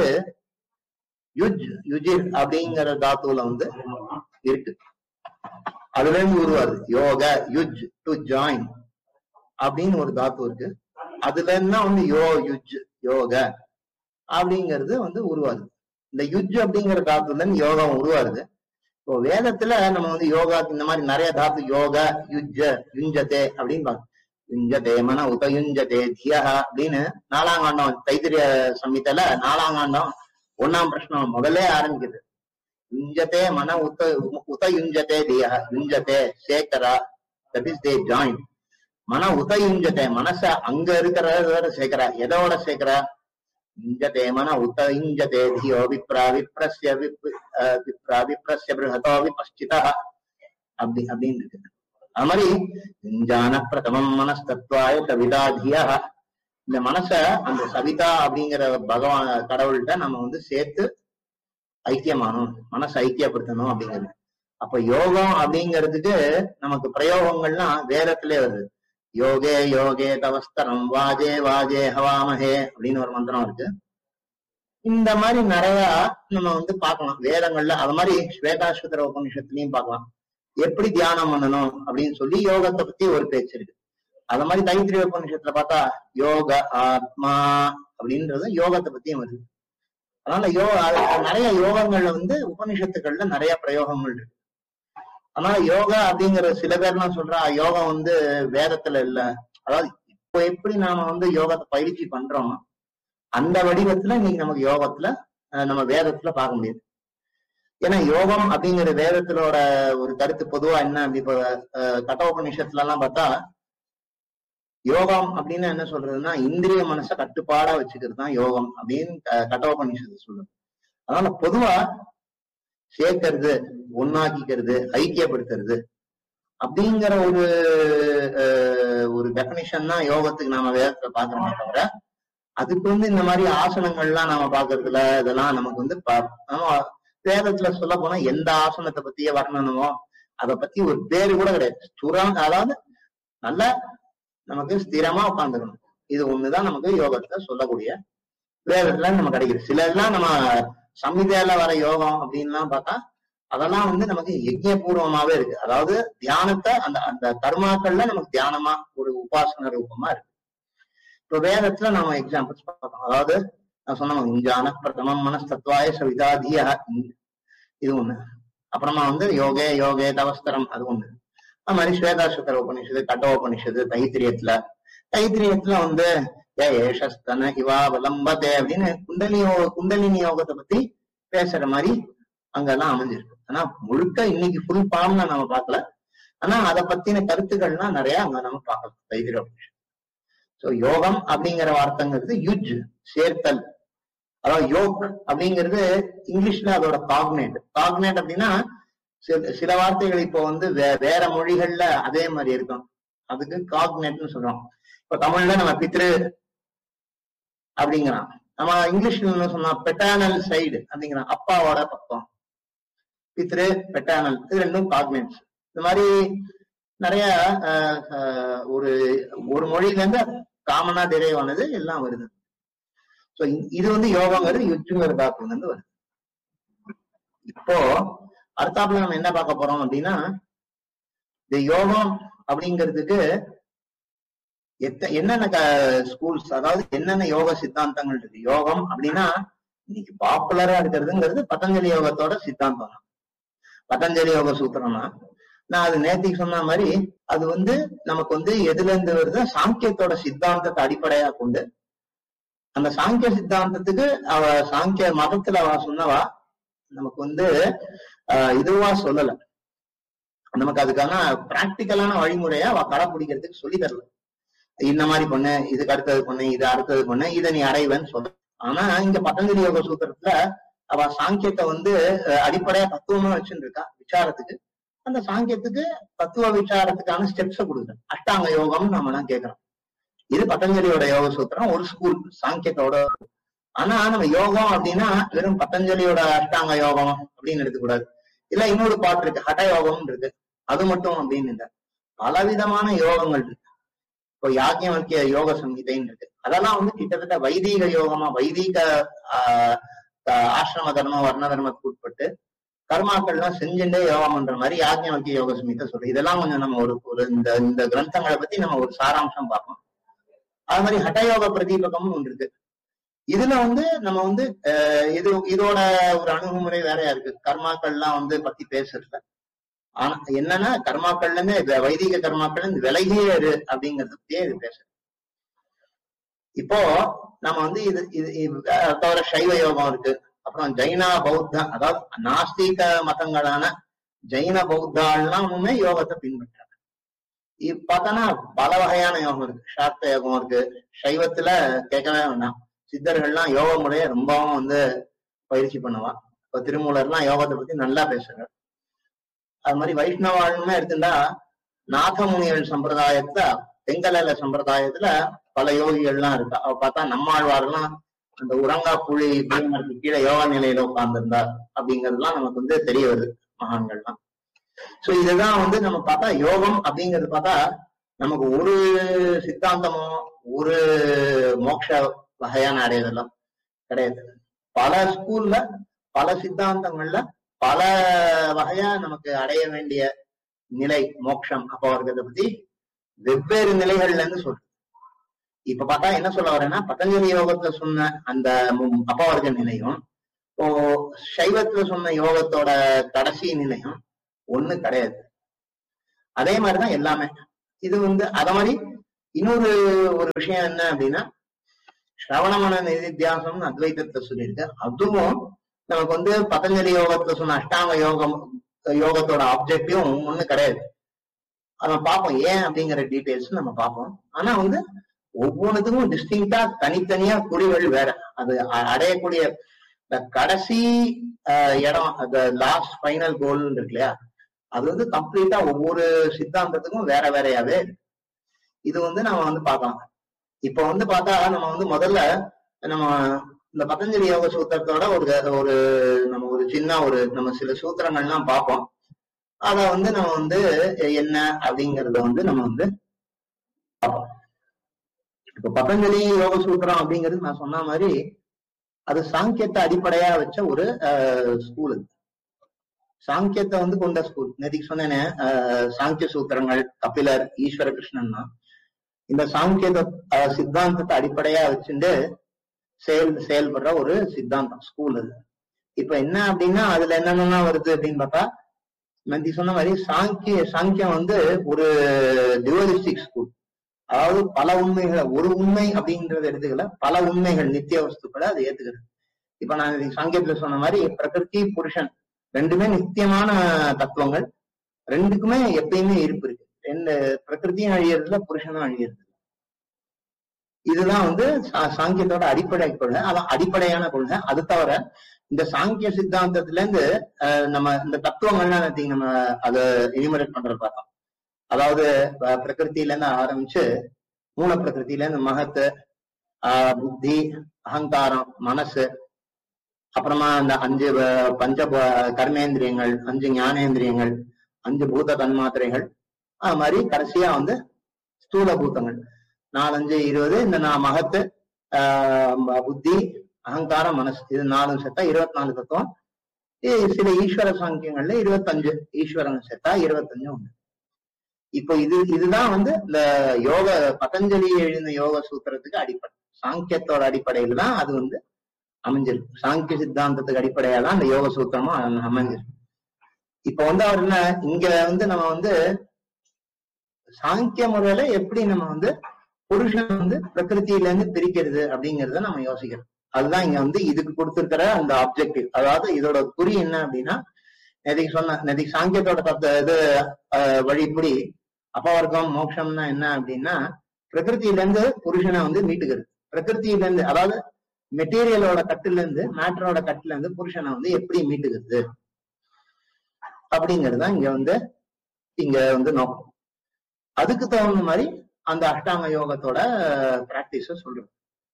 Speaker 4: யுஜ் யுஜிர் அப்படிங்கிற தாத்துல வந்து இருக்கு அதுல இருந்து உருவாது யோக யுஜ் டு ஜாயின் அப்படின்னு ஒரு தாத்து இருக்கு அதுல இருந்தா வந்து யோ யுஜ் யோக அப்படிங்கிறது வந்து உருவாது இந்த யுஜ் அப்படிங்கிற தாத்துல இருந்து யோகம் உருவாருது இப்போ வேதத்துல நம்ம வந்து யோகா இந்த மாதிரி நிறைய தாத்து யோக யுஜ்ஜ யுஞ்சதே அப்படின்னு பார்க்கணும் யுஞ்சதே மன உதயுஞ்சதே தியா அப்படின்னு நாலாம் காண்டம் தைத்திரிய சம்மித்தல நாலாம் காண்டம் ஒண்ணாம் பிரஷ்னம் முதல்ல ஆரம்பிக்குது யுஞ்சதே மன உத்த உத யுஞ்சதே தியா யுஞ்சதே சேகரா தட் இஸ் தே ஜாயின் மன உத யுஞ்சதே மனச அங்க இருக்கிறதோட சேர்க்கிறா எதோட சேர்க்கிறா யுஞ்சதே மன உத யுஞ்சதே தியோ விப்ரா விப்ரஸ்ய விப் அஹ் விப்ரா விப்ரஸ்ய பிருஹதோ விபஸ்சிதா அப்படி அப்படின்னு இருக்கு அது மாதிரி யுஞ்சான பிரதமம் மனஸ்தத்வாய கவிதாதியா இந்த மனச அந்த சவிதா அப்படிங்கிற பகவான் கடவுள்கிட்ட நம்ம வந்து சேர்த்து ஐக்கியமானோம் மனசை ஐக்கியப்படுத்தணும் அப்படிங்கிறது அப்ப யோகம் அப்படிங்கிறதுக்கு நமக்கு பிரயோகங்கள்லாம் வேதத்திலே வருது யோகே யோகே தவஸ்தரம் வாஜே வாஜே ஹவாமஹே அப்படின்னு ஒரு மந்திரம் இருக்கு இந்த மாதிரி நிறைய நம்ம வந்து பார்க்கலாம் வேதங்கள்ல அது மாதிரி ஸ்வேதாஸ்வதர உபநிஷத்துலயும் பார்க்கலாம் எப்படி தியானம் பண்ணணும் அப்படின்னு சொல்லி யோகத்தை பத்தி ஒரு பேச்சு இருக்கு அது மாதிரி தைத்திரிய உபநிஷத்துல பார்த்தா யோக ஆத்மா அப்படின்றது யோகத்தை பத்தியும் வருது அதனால யோ அது நிறைய யோகங்கள்ல வந்து உபனிஷத்துக்கள்ல நிறைய பிரயோகங்கள் இருக்கு ஆனா யோகா அப்படிங்கிற சில பேர்லாம் சொல்றா யோகா வந்து வேதத்துல இல்ல அதாவது இப்போ எப்படி நாம வந்து யோகத்தை பயிற்சி பண்றோமோ அந்த வடிவத்துல இன்னைக்கு நமக்கு யோகத்துல அஹ், நம்ம வேதத்துல பார்க்க முடியுது ஏன்னா யோகம் அப்படிங்கிற வேதத்திலோட ஒரு கருத்து பொதுவா என்ன அப்படி இப்போ அஹ், கட்டோபனிஷத்துல எல்லாம் பார்த்தா யோகம் அப்படின்னு என்ன சொல்றதுன்னா இந்திரிய மனசை கட்டுப்பாடா வச்சுக்கிறது தான் யோகம் அப்படின்னு அஹ், கட்டோபனிஷத்து சொல்லுது அதனால பொதுவா சேர்க்கறது ஒன்னாக்கிக்கிறது ஐக்கியப்படுத்துறது அப்படிங்கிற ஒரு அஹ், ஒரு டெபினிஷன் தான் யோகத்துக்கு நாம வேதத்துல பாக்குறோமே தவிர அதுக்கு வந்து இந்த மாதிரி ஆசனங்கள்லாம் நாம பாக்குறதுல இதெல்லாம் நமக்கு வந்து ப- நம்ம வேதத்துல சொல்ல போனா எந்த ஆசனத்தை பத்தியே வர்ணனமோ அதை பத்தி ஒரு பேரு கூட கிடையாது சுரம் அதாவது நல்ல நமக்கு ஸ்திரமா உட்காந்துக்கணும் இது ஒண்ணுதான் நமக்கு யோகத்துல சொல்லக்கூடிய வேதத்துல நம்ம கிடைக்குது சில எல்லாம் நம்ம சம்மிதையில வர யோகம் அப்படின்லாம் பார்த்தா அதெல்லாம் வந்து நமக்கு யஜ்யபூர்வமாவே இருக்கு அதாவது தியானத்தை அந்த அந்த கர்மாக்கள்ல நமக்கு தியானமா ஒரு உபாசன ரூபமா இருக்கு இப்போ வேதத்துல நாம எக்ஸாம்பிள்ஸ் பார்த்தோம் அதாவது நான் சொன்ன இஞ்சான பிரதமம் மனஸ்தத்வாய சவிதாதிய இது ஒண்ணு அப்புறமா வந்து யோகே யோகே தவஸ்தரம் அது ஒண்ணு அது மாதிரி ஸ்வேதா சுக்கர உபனிஷது கட்ட உபனிஷது தைத்திரியத்துல தைத்திரியத்துல வந்து ஏ ஏஷஸ்தன இவா விளம்பதே அப்படின்னு குண்டலி யோ- குண்டலினி யோகத்தை பத்தி பேசுற மாதிரி அங்கெல்லாம் அமைஞ்சிருக்கு ஆனா முழுக்க இன்னைக்கு ஃபுல் ஃபார்ம்ல நம்ம பார்க்கல ஆனா அதை பத்தின கருத்துக்கள்லாம் நிறைய அங்க நம்ம பார்க்கலாம் தைத்திரிய உபனிஷத்து சோ யோகம் அப்படிங்கிற வார்த்தைங்கிறது யுஜ் சேர்த்தல் அதாவது யோக் அப்படிங்கிறது இங்கிலீஷ்ல அதோட காக்னேட் காக்னேட் அப்படின்னா சில சில வார்த்தைகள் இப்போ வந்து வே- வேற மொழிகள்ல அதே மாதிரி இருக்கும் அதுக்கு காக்னேட்னு சொல்றோம் இப்போ தமிழ்ல நம்ம பித்ரு அப்படிங்கிறான் நம்ம இங்கிலீஷ்ல என்ன சொன்னா பெட்டானல் சைடு அப்படிங்கிறான் அப்பாவோட பக்கம் பித்ரு பெட்டானல் இது ரெண்டும் காக்னேட்ஸ் இந்த மாதிரி நிறைய அஹ், அஹ், ஒரு ஒரு மொழியில இருந்து காமனா டெரைவ் ஆனது எல்லாம் வருது சோ இது வந்து யோகங்கிறது யுச்சுங்கிற தாத்துல இருந்து வருது இப்போ அடுத்தாப்புல நம்ம என்ன பார்க்க போறோம் அப்படின்னா இந்த யோகம் அப்படிங்கிறதுக்கு எத்த என்னென்ன ஸ்கூல்ஸ் அதாவது என்னென்ன யோக சித்தாந்தங்கள் இருக்கு யோகம் அப்படின்னா இன்னைக்கு பாப்புலரா இருக்கிறதுங்கிறது பதஞ்சலி யோகத்தோட சித்தாந்தம் தான் பதஞ்சலி யோக சூத்திரம்னா நான் அது நேத்திக்கு சொன்ன மாதிரி அது வந்து நமக்கு வந்து எதுல இருந்து வருது சாங்கியத்தோட சித்தாந்தத்தை அடிப்படையா கொண்டு அந்த சாங்கிய சித்தாந்தத்துக்கு அவ சாங்கிய மதத்துல அவ சொன்னவா நமக்கு வந்து ஆஹ் இதுவா சொல்லல நமக்கு அதுக்கான பிராக்டிக்கலான வழிமுறைய அவ கடைபிடிக்கிறதுக்கு சொல்லி தரல இந்த மாதிரி பண்ணு இதுக்கு அடுத்தது பண்ணு இது அடுத்தது பண்ணு இதை நீ அடைவன்னு சொல்ல ஆனா இங்க பதஞ்சலி யோக சூத்திரத்துல அவ சாங்கியத்தை வந்து அஹ், அடிப்படையா தத்துவமா வச்சுட்டு இருக்கா விசாரத்துக்கு அந்த சாங்கியத்துக்கு தத்துவ விசாரத்துக்கான ஸ்டெப்ஸ கொடுக்குறேன் அஷ்டாங்க யோகம்னு நம்ம எல்லாம் கேட்கிறோம் இது பதஞ்சலியோட யோக சூத்திரம் ஒரு ஸ்கூல் சாங்கியத்தோட ஆனா நம்ம யோகம் அப்படின்னா வெறும் பதஞ்சலியோட அஷ்டாங்க யோகம் அப்படின்னு எடுத்துக்கூடாது இல்ல இன்னொரு பாட்டு இருக்கு ஹட யோகம் இருக்கு அது மட்டும் அப்படின்னு இல்ல பலவிதமான யோகங்கள் இருக்கு இப்போ யாக்கியவல்கிய யோக சங்கீதைன்னு இருக்கு அதெல்லாம் வந்து கிட்டத்தட்ட வைதீக யோகமா வைதீக ஆஹ் ஆஹ் ஆசிரம தர்மம் வர்ண தர்மத்துக்கு உட்பட்டு கர்மாக்கள்லாம் செஞ்சுட்டே யோகம் பண்ற மாதிரி யாக்கியவல்கிய யோக சங்கீதை சொல்லு இதெல்லாம் கொஞ்சம் நம்ம ஒரு ஒரு இந்த இந்த கிரந்தங்களை பத்தி நம்ம ஒரு சாராம்சம் பார்ப்போம் அது மாதிரி ஹட்டயோக பிரதீபகம்னு ஒன்று இருக்கு இதுல வந்து நம்ம வந்து அஹ், இது இதோட ஒரு அணுகுமுறை வேறையா இருக்கு கர்மாக்கள்லாம் வந்து பத்தி பேசுறதுல ஆனா என்னன்னா கர்மாக்கள்ல இருந்து வே- வைதிக கர்மாக்கள் இருந்து விலகியே இரு அப்படிங்கறத பத்தியே இது பேசுறது இப்போ நம்ம வந்து இது இது இது- அஹ், தவிர சைவ யோகம் இருக்கு அப்புறம் ஜைனா பௌத்த அதாவது நாஸ்திக மதங்களான ஜைன பௌத்தாள்லாமுமே யோகத்தை பின்பற்றாங்க இப்ப பார்த்தோன்னா பல வகையான யோகம் இருக்கு சாக்த யோகம் இருக்கு சைவத்துல கேட்கவே வேண்டாம் சித்தர்கள்லாம் யோக முறையை ரொம்பவும் வந்து பயிற்சி பண்ணுவா இப்ப திருமூலர்லாம் யோகத்தை பத்தி நல்லா பேசுறாரு அது மாதிரி வைஷ்ணவாளுமே எடுத்துட்டா நாகமுனிகள் சம்பிரதாயத்துல தெங்கலல சம்பிரதாயத்துல பல யோகிகள்லாம் இருக்கா அவ பார்த்தா நம்மாழ்வாரெல்லாம் அந்த உறங்கா புலி பீமருக்கு கீழே யோகா நிலையில உட்கார்ந்திருந்தார் அப்படிங்கறதுலாம் நமக்கு வந்து தெரிய வருது மகான்கள்லாம் சோ இதுதான் வந்து நம்ம பார்த்தா யோகம் அப்படிங்கிறது பார்த்தா நமக்கு ஒரு சித்தாந்தமோ ஒரு மோட்ச வகையான அடையதெல்லாம் கிடையாது பல ஸ்கூல்ல பல சித்தாந்தங்கள்ல பல வகையா நமக்கு அடைய வேண்டிய நிலை மோட்சம் அப்பவர்க்கத்தை பத்தி வெவ்வேறு நிலைகள்ல இருந்து சொல்றது இப்ப பார்த்தா என்ன சொல்ல வரேன்னா பதஞ்சலி யோகத்துல சொன்ன அந்த மு- அப்பவர்க்க நிலையும் இப்போ சைவத்துல சொன்ன யோகத்தோட கடைசி நிலையும் ஒண்ணு கிடையாது அதே மாதிரிதான் எல்லாமே இது வந்து அத மாதிரி இன்னொரு ஒரு விஷயம் என்ன அப்படின்னா ஸ்ரவணமன நிதித்தியாசம்னு அத்வைதத்தை சொல்லியிருக்கு அதுவும் நமக்கு வந்து பதஞ்சலி யோகத்துல சொன்ன அஷ்டாங்க யோகம் யோகத்தோட ஆப்ஜெக்டிவும் ஒண்ணு கிடையாது நம்ம பார்ப்போம் ஏன் அப்படிங்கிற டீடைல்ஸ் நம்ம பார்ப்போம் ஆனா வந்து ஒவ்வொன்றுத்துக்கும் டிஸ்டிங்டா தனித்தனியா குறிகள் வேற அது அ- அடையக்கூடிய இந்த கடைசி அஹ், இடம் அந்த லாஸ்ட் ஃபைனல் கோல் இருக்கு இல்லையா அது வந்து கம்ப்ளீட்டா ஒவ்வொரு சித்தாந்தத்துக்கும் வேற வேறையாவே இருக்கு இது வந்து நம்ம வந்து பார்க்கலாம் இப்ப வந்து பார்த்தா நம்ம வந்து முதல்ல நம்ம இந்த பதஞ்சலி யோக சூத்திரத்தோட ஒரு ஒரு நம்ம ஒரு சின்ன ஒரு நம்ம சில சூத்திரங்கள்லாம் பார்ப்போம் அத வந்து நம்ம வந்து என்ன அப்படிங்கறத வந்து நம்ம வந்து பார்ப்போம் இப்ப பதஞ்சலி யோக சூத்திரம் அப்படிங்கிறது நான் சொன்ன மாதிரி அது சாங்கியத்தை அடிப்படையா வச்ச ஒரு ஸ்கூல் அது சாங்கியத்தை வந்து கொண்ட ஸ்கூல் நேற்றுக்கு சொன்னேனே அஹ், சாங்கிய சூத்திரங்கள் கபிலர் ஈஸ்வர கிருஷ்ணன்னா இந்த சாங்கியத அஹ், சித்தாந்தத்தை அடிப்படையா வச்சுட்டு செயல் செயல்படுற ஒரு சித்தாந்தம் ஸ்கூல் அது இப்ப என்ன அப்படின்னா அதுல என்னென்னலாம் வருது அப்படின்னு பார்த்தா மந்தி சொன்ன மாதிரி சாங்கிய சாங்கியம் வந்து ஒரு டிவலிஸ்டிக் ஸ்கூல் அதாவது பல உண்மைகளை ஒரு உண்மை அப்படின்றத எடுத்துக்கல பல உண்மைகள் நித்திய வஸ்துக்களை அதை ஏத்துக்கிறது இப்ப நான் இது சாங்கியத்துல சொன்ன மாதிரி பிரகிருதி புருஷன் ரெண்டுமே நித்தியமான தத்துவங்கள் ரெண்டுக்குமே எப்பயுமே இருப்பு இருக்கு ரெண்டு பிரகிருதியும் அழியறதுல புருஷனும் அழியறது இல்ல. இதுதான் வந்து சா- சாங்கியத்தோட அடிப்படை கொள்கை அதான் அடிப்படையான கொள்கை அது தவிர இந்த சாங்கிய சித்தாந்தத்துல இருந்து அஹ், நம்ம இந்த தத்துவங்கள்லாம் நேத்து நம்ம அதை எலிமினேட் பண்றது பார்த்தோம் அதாவது அஹ், பிரகிருதியில இருந்து ஆரம்பிச்சு மூல பிரகிருதியில இருந்து மகத்து ஆஹ், புத்தி அகங்காரம் மனசு அப்புறமா இந்த அஞ்சு வ- பஞ்ச ப- கர்மேந்திரியங்கள் அஞ்சு ஞானேந்திரியங்கள் அஞ்சு பூத தன்மாத்திரைகள் அது மாதிரி கடைசியா வந்து ஸ்தூல பூதங்கள் நாலஞ்சு இருபது இந்த நான் மகத்து ஆஹ் ம- புத்தி அகங்காரம் மனசு இது நாலும் சேர்த்தா இருபத்தி நாலு தத்துவம் இது சில ஈஸ்வர சாங்கியங்கள்ல இருபத்தஞ்சு ஈஸ்வரன் சேர்த்தா இருபத்தஞ்சு உண்டு இப்போ இது இதுதான் வந்து இந்த யோக பதஞ்சலி எழுதின யோக சூத்திரத்துக்கு அடிப்படை சாங்கியத்தோட அடிப்படையில தான் அது வந்து அமைஞ்சிருக்கு சாங்கிய சித்தாந்தத்துக்கு அடிப்படையா தான் இந்த யோக சூத்திரமும் அ- அமைஞ்சிருக்கு இப்ப வந்து அவர் என்ன இங்க வந்து நம்ம வந்து சாங்கிய முறையில எப்படி நம்ம வந்து புருஷன் வந்து பிரகிருதியில இருந்து பிரிக்கிறது அப்படிங்கறத நம்ம யோசிக்கிறோம் அதுதான் இங்க வந்து இதுக்கு கொடுத்திருக்கிற அந்த ஆப்ஜெக்டிவ் அதாவது இதோட குறி என்ன அப்படின்னா நேற்றுக்கு சொன்ன நேற்றுக்கு சாங்கியத்தோட தத்த இது அஹ், வழிப்படி அப்பவர்க்கம் மோட்சம்னா என்ன அப்படின்னா பிரகிருதியில இருந்து புருஷனை வந்து மீட்டுக்கிறது பிரகிருதியில இருந்து அதாவது மெட்டீரியலோட கட்டுல இருந்து மேட்டரோட கட்டுல இருந்து புருஷனை வந்து எப்படி மீட்டுக்கிறது அப்படிங்கிறது தான் இங்க வந்து இங்க வந்து நோக்கம் அதுக்கு தகுந்த மாதிரி அந்த அஷ்டாங்க யோகத்தோட பிராக்டிஸ சொல்றோம்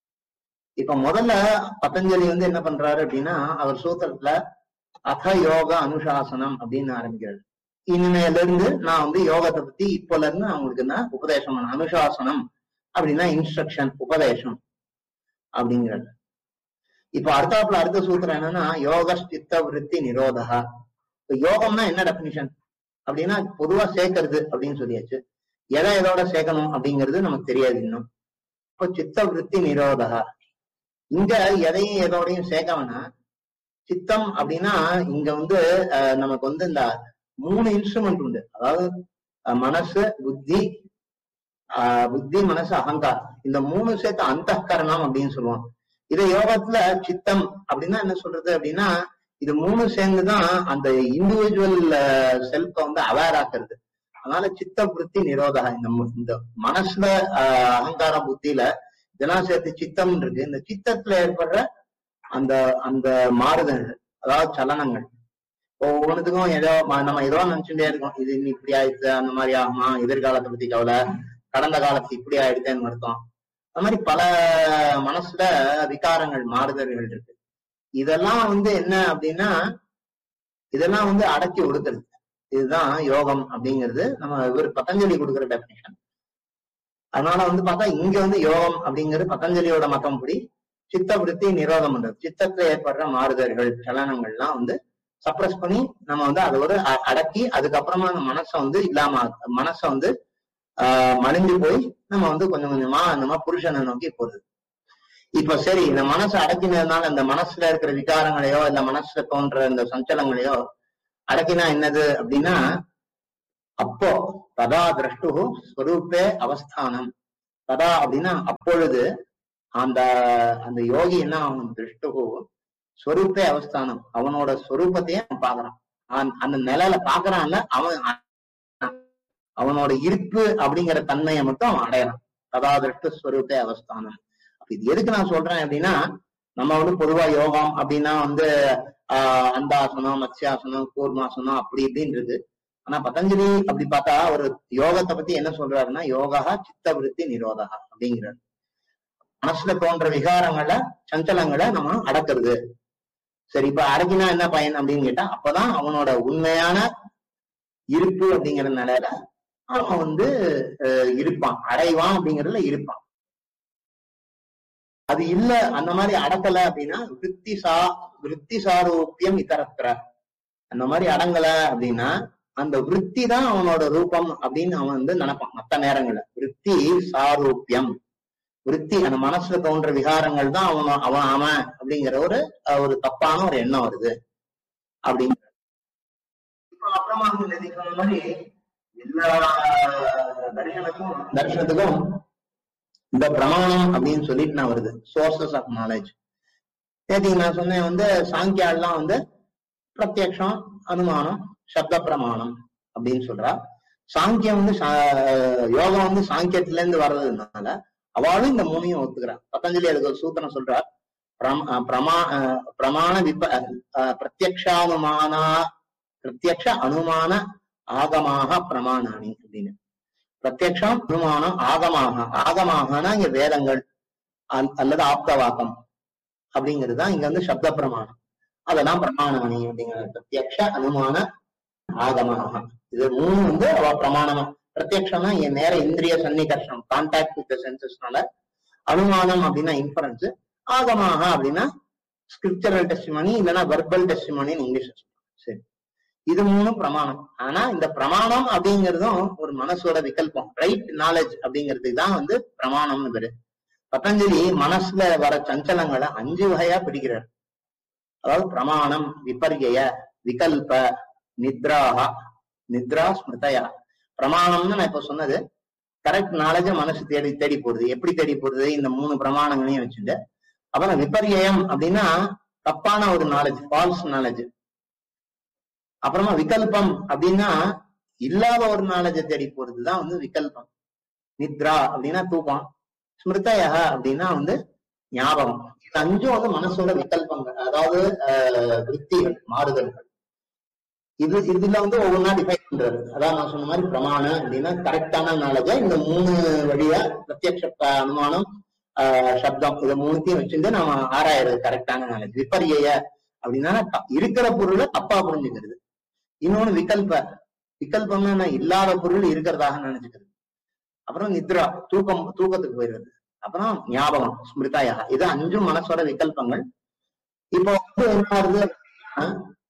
Speaker 4: இப்ப முதல்ல பதஞ்சலி வந்து என்ன பண்றாரு அப்படின்னா அவர் சூத்திரத்துல அத யோக அனுசாசனம் அப்படின்னு ஆரம்பிக்கிறாரு இனிமேல இருந்து நான் வந்து யோகத்தை பத்தி இப்போல இருந்து நான் உங்களுக்கு நான் உபதேசம் பண்ண அனுசாசனம் அப்படின்னா இன்ஸ்ட்ரக்ஷன் உபதேசம் அப்படிங்கிறது இப்ப அடுத்தாப்புல அடுத்த சூத்திரம் என்னன்னா யோக சித்த விருத்தி நிரோதா இப்ப யோகம்னா என்ன டெபினிஷன் அப்படின்னா பொதுவா சேர்க்கறது அப்படின்னு சொல்லியாச்சு எதை எதோட சேர்க்கணும் அப்படிங்கிறது நமக்கு தெரியாது இன்னும் இப்போ சித்த விருத்தி நிரோதா இங்க எதையும் எதோடையும் சேர்க்க வேணாம் சித்தம் அப்படின்னா இங்க வந்து அஹ், நமக்கு வந்து இந்த மூணு இன்ஸ்ட்ருமெண்ட் உண்டு அதாவது அஹ், மனசு புத்தி ஆஹ், புத்தி மனசு அகங்காரம் இந்த மூணு சேர்த்து அந்தகரணம் அப்படின்னு சொல்லுவோம் இதை யோகத்துல சித்தம் அப்படின்னா என்ன சொல்றது அப்படின்னா இது மூணு சேர்ந்துதான் அந்த இண்டிவிஜுவல் செல்ஃப வந்து அவேர் ஆக்குறது அதனால சித்த விருத்தி நிரோதா இந்த மு- இந்த மனசுல ஆஹ், அகங்காரம் புத்தியில இதெல்லாம் சேர்த்து சித்தம் இருக்கு இந்த சித்தத்துல ஏற்படுற அந்த அந்த மாறுதல்கள் அதாவது சலனங்கள் இப்போ ஒவ்வொன்றுத்துக்கும் ஏதோ ம- நம்ம ஏதோ நினைச்சுட்டே இருக்கோம் இது இன்னும் இப்படி ஆயிடுச்சு அந்த மாதிரி ஆகுமா எதிர்காலத்தை பத்தி கவலை கடந்த காலத்துக்கு இப்படி ஆயிடுச்சேன்னு அர்த்தம் அந்த மாதிரி பல மனசுல விகாரங்கள் மாறுதல்கள் இருக்கு இதெல்லாம் வந்து என்ன அப்படின்னா இதெல்லாம் வந்து அடக்கி ஒடுக்கிறது இதுதான் யோகம் அப்படிங்கிறது நம்ம இவர் பதஞ்சலி கொடுக்குற டெபினேஷன் அதனால வந்து பார்த்தா இங்க வந்து யோகம் அப்படிங்கிறது பதஞ்சலியோட மதம் படி சித்த விருத்தி நிரோதம் பண்றது சித்தத்துல ஏற்படுற மாறுதல்கள் சலனங்கள்லாம் வந்து சப்ரஸ் பண்ணி நம்ம வந்து அதை ஒரு அ- அடக்கி அதுக்கப்புறமா அந்த மனசை வந்து இல்லாம ஆக்கு- மனசை வந்து ஆஹ் மலிஞ்சு போய் நம்ம வந்து கொஞ்சம் கொஞ்சமா நம்ம புருஷனை நோக்கி போறது இப்ப சரி இந்த மனசை அடக்கினதுனால இந்த மனசுல இருக்கிற விகாரங்களையோ இல்ல மனசுல தோன்ற இந்த சஞ்சலங்களையோ அடக்கினா என்னது அப்படின்னா அப்போ ததா திரஷ்டு ஸ்வரூபே அவஸ்தானம் ததா அப்படின்னா அப்பொழுது அந்த அந்த யோகி என்ன அவன் திருஷ்டு ஸ்வரூபே அவஸ்தானம் அவனோட ஸ்வரூபத்தையே அவன் பாக்குறான் அந்த- அந்த நிலையில பாக்குறான்ல அவன் அவனோட இருப்பு அப்படிங்கிற தன்மையை மட்டும் அவன் அடையறான் ததா திருஷ்டு ஸ்வரூபே அவஸ்தானம் அப்ப இது எதுக்கு நான் சொல்றேன் அப்படின்னா நம்ம வந்து பொதுவா யோகம் அப்படின்னா வந்து ஆஹ் அந்தாசனம் மத்யாசனம் கூர்மாசனம் அப்படி இப்படின்னு இருக்கு ஆனா பதஞ்சலி அப்படி பார்த்தா ஒரு யோகத்தை பத்தி என்ன சொல்றாருன்னா யோகா சித்த விருத்தி நிரோதா அப்படிங்கிறார் மனசுல தோன்ற விகாரங்களை சஞ்சலங்களை நம்ம அடக்குறது சரி இப்ப அடக்கினா என்ன பயன் அப்படின்னு கேட்டா அப்பதான் அவனோட உண்மையான இருப்பு அப்படிங்கிற நிலையில அவன் வந்து அஹ், இருப்பான் அடைவான் அப்படிங்கறதுல இருப்பான் அது இல்ல அந்த மாதிரி அடக்கல அப்படின்னா விருத்தி சா விருத்தி சாரூபியம் இதரத்திர அந்த மாதிரி அடங்கல அப்படின்னா அந்த விருத்தி தான் அவனோட ரூபம் அப்படின்னு அவன் வந்து நினைப்பான் மத்த நேரங்கள்ல விருத்தி சாரூபியம் விருத்தி அந்த மனசுல தோன்ற விகாரங்கள் தான் அவன் அவன் அவன் அப்படிங்கிற ஒரு அஹ், ஒரு தப்பான ஒரு எண்ணம் வருது அப்படிங்கிற இப்போ அப்புறமா வந்து நேத்து சொன்ன மாதிரி எல்லா தரிசனத்துக்கும் தரிசனத்துக்கும் இந்த பிரமாணம் அப்படின்னு சொல்லிட்டு நான் வருது சோர்சஸ் ஆஃப் நாலேஜ் நேற்றுக்கு நான் சொன்னேன் வந்து சாங்கியாலாம் வந்து பிரத்யக்ஷம் அனுமானம் சப்த பிரமாணம் அப்படின்னு சொல்றா சாங்கியம் வந்து சா- யோகம் வந்து சாங்கியத்துல இருந்து வர்றதுனால அவளும் இந்த மூணையும் ஒத்துக்கிறா பதஞ்சலி அதுக்கு ஒரு சூத்திரம் சொல்றார் பிரம- அஹ் பிரமா அஹ் பிரமாண விப அஹ் பிரத்யக்ஷானுமானா பிரத்யக்ஷ அனுமான ஆகமாக பிரமாணானி அப்படின்னு பிரத்யக்ஷம் அனுமானம் ஆகமாக ஆகமாகனா இங்க வேதங்கள் அல்- அல்லது ஆப்தவாக்கம் அப்படிங்கிறது தான் இங்க வந்து சப்த பிரமாணம் அதெல்லாம் பிரமாணானி அப்படிங்கிற பிரத்யக்ஷ அனுமான ஆகமாக இது மூணு வந்து அவ பிரமாணமா பிரத்யக்ஷம்னா இங்க நேர இந்திரிய சன்னிகர்ஷம் கான்டாக்ட் வித் சென்சஸ்னால அனுமானம் அப்படின்னா இன்ஃபரன்ஸ் ஆகமாக அப்படின்னா ஸ்கிரிப்சரல் டெஸ்டிமனி இல்லைன்னா வெர்பல் டெஸ்டிமனின்னு இங்கிலீஷ் சரி இது மூணு பிரமாணம் ஆனா இந்த பிரமாணம் அப்படிங்கிறதும் ஒரு மனசோட விகல்பம் ரைட் நாலேஜ் அப்படிங்கிறதுக்கு தான் வந்து பிரமாணம்னு பேரு பதஞ்சலி மனசுல வர சஞ்சலங்களை அஞ்சு வகையா பிடிக்கிறார் அதாவது பிரமாணம் விபர்ய விகல்ப நித்ராஹா நித்ரா ஸ்மிருதயா பிரமாணம்னு நான் இப்ப சொன்னது கரெக்ட் நாலேஜ மனசு தேடி தேடி போடுது எப்படி தேடி போடுது இந்த மூணு பிரமாணங்களையும் வச்சுட்டு அப்புறம் விபர்யம் அப்படின்னா தப்பான ஒரு நாலேஜ் ஃபால்ஸ் நாலேஜ் அப்புறமா விகல்பம் அப்படின்னா இல்லாத ஒரு நாலேஜை தேடி போறதுதான் வந்து விகல்பம் நித்ரா அப்படின்னா தூக்கம் ஸ்மிருதயா அப்படின்னா வந்து ஞாபகம் இது அஞ்சும் வந்து மனசோட விகல்பங்கள் அதாவது ஆஹ், விருத்திகள் மாறுதல்கள் இது இதுல வந்து ஒவ்வொன்றா டிஃபைன் பண்றாரு அதான் நான் சொன்ன மாதிரி பிரமாணம் அப்படின்னா கரெக்டான நாலேஜ இந்த மூணு வழியா பிரத்யக்ஷ ப- அனுமானம் ஆஹ், சப்தம் இதை மூணுத்தையும் வச்சுட்டு நாம ஆராயறது கரெக்டான நாலேஜ் விபரிய அப்படின்னா த- இருக்கிற பொருளை தப்பா புரிஞ்சுக்கிறது இன்னொன்னு விகல்ப விகல்பம்னா என்ன? இல்லாத பொருள் இருக்கிறதாக நினைச்சுக்கிறது அப்புறம் நித்ரா தூக்கம் தூக்கத்துக்கு போயிடுறது அப்புறம் ஞாபகம் ஸ்மிருதாயா இது அஞ்சும் மனசோட விகல்பங்கள் இப்போ வந்து என்ன ஆகுது அப்படின்னா,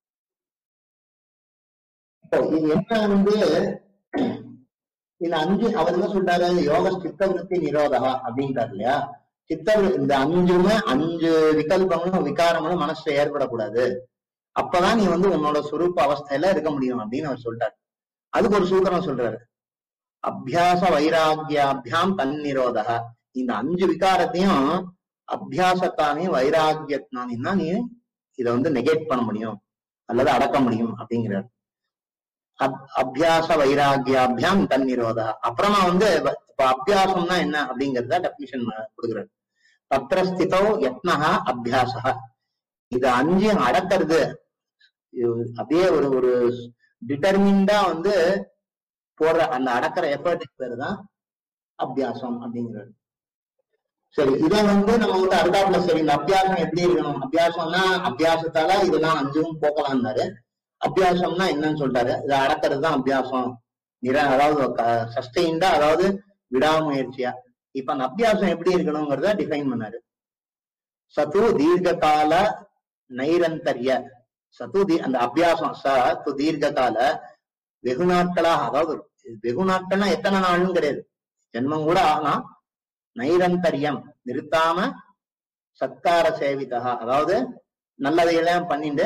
Speaker 4: இப்போ இது என்ன வந்து இந்த அஞ்சு அவர் என்ன சொல்றாரு யோக சித்தவருத்தி நிரோதா அப்படின்றாரு இல்லையா சித்த இந்த அஞ்சுமே அஞ்சு விகல்பங்களும் விகாரங்களும் மனசுல ஏற்படக்கூடாது அப்பதான் நீ வந்து உன்னோட சுரூப அவஸ்தையில இருக்க முடியும் அப்படின்னு அவர் சொல்றாரு அதுக்கு ஒரு சூத்திரம் சொல்றாரு அபியாச வைராகியாபியாம் தன்னிரோதா இந்த அஞ்சு விகாரத்தையும் அபியாசத்தானையும் வைராகியத்தினாலையும் தான் நீ இதை வந்து நெகேட் பண்ண முடியும் அல்லது அடக்க முடியும் அப்படிங்கிறார் அப்- அபியாச வைராகியாபியாம் தன்னிரோதா அப்புறமா வந்து வ- இப்ப அபியாசம்னா என்ன அப்படிங்கறத டெபினிஷன் கொடுக்குறாரு தத்திரஸ்திதோ யத்னஹா அபியாசா இது அஞ்சையும் அடக்கிறது இது அப்படியே ஒரு ஒரு டிட்டர்மின்டா வந்து போடுற அந்த அடக்கிற எஃபர்ட்டுக்கு பேரு தான் அபியாசம் அப்படிங்கிறது சரி இதை வந்து நம்ம வந்து அடுத்தாப்புல சரி இந்த அபியாசம் எப்படி இருக்கணும் அபியாசம்னா அபியாசத்தால இதெல்லாம் அஞ்சும் போக்கலாம்னாரு அபியாசம்னா என்னன்னு சொல்றாரு இதை அடக்கிறது தான் அபியாசம் நிர அதாவது சஸ்டெயின்டா அதாவது விடாமுயற்சியா இப்ப அந்த அபியாசம் எப்படி இருக்கணுங்கிறத டிஃபைன் பண்ணாரு சத்து தீர்க்ககால நைரந்தர்ய சத்து தீ- அந்த அபியாசம் ச து தீர்க்ககால வெகு நாட்களாக அதாவது வெகு நாட்கள்னா எத்தனை நாள்னு கிடையாது ஜென்மம் கூட ஆனா நைரந்தரியம் நிறுத்தாம சத்கார சேவிதா அதாவது நல்லதையெல்லாம் பண்ணிட்டு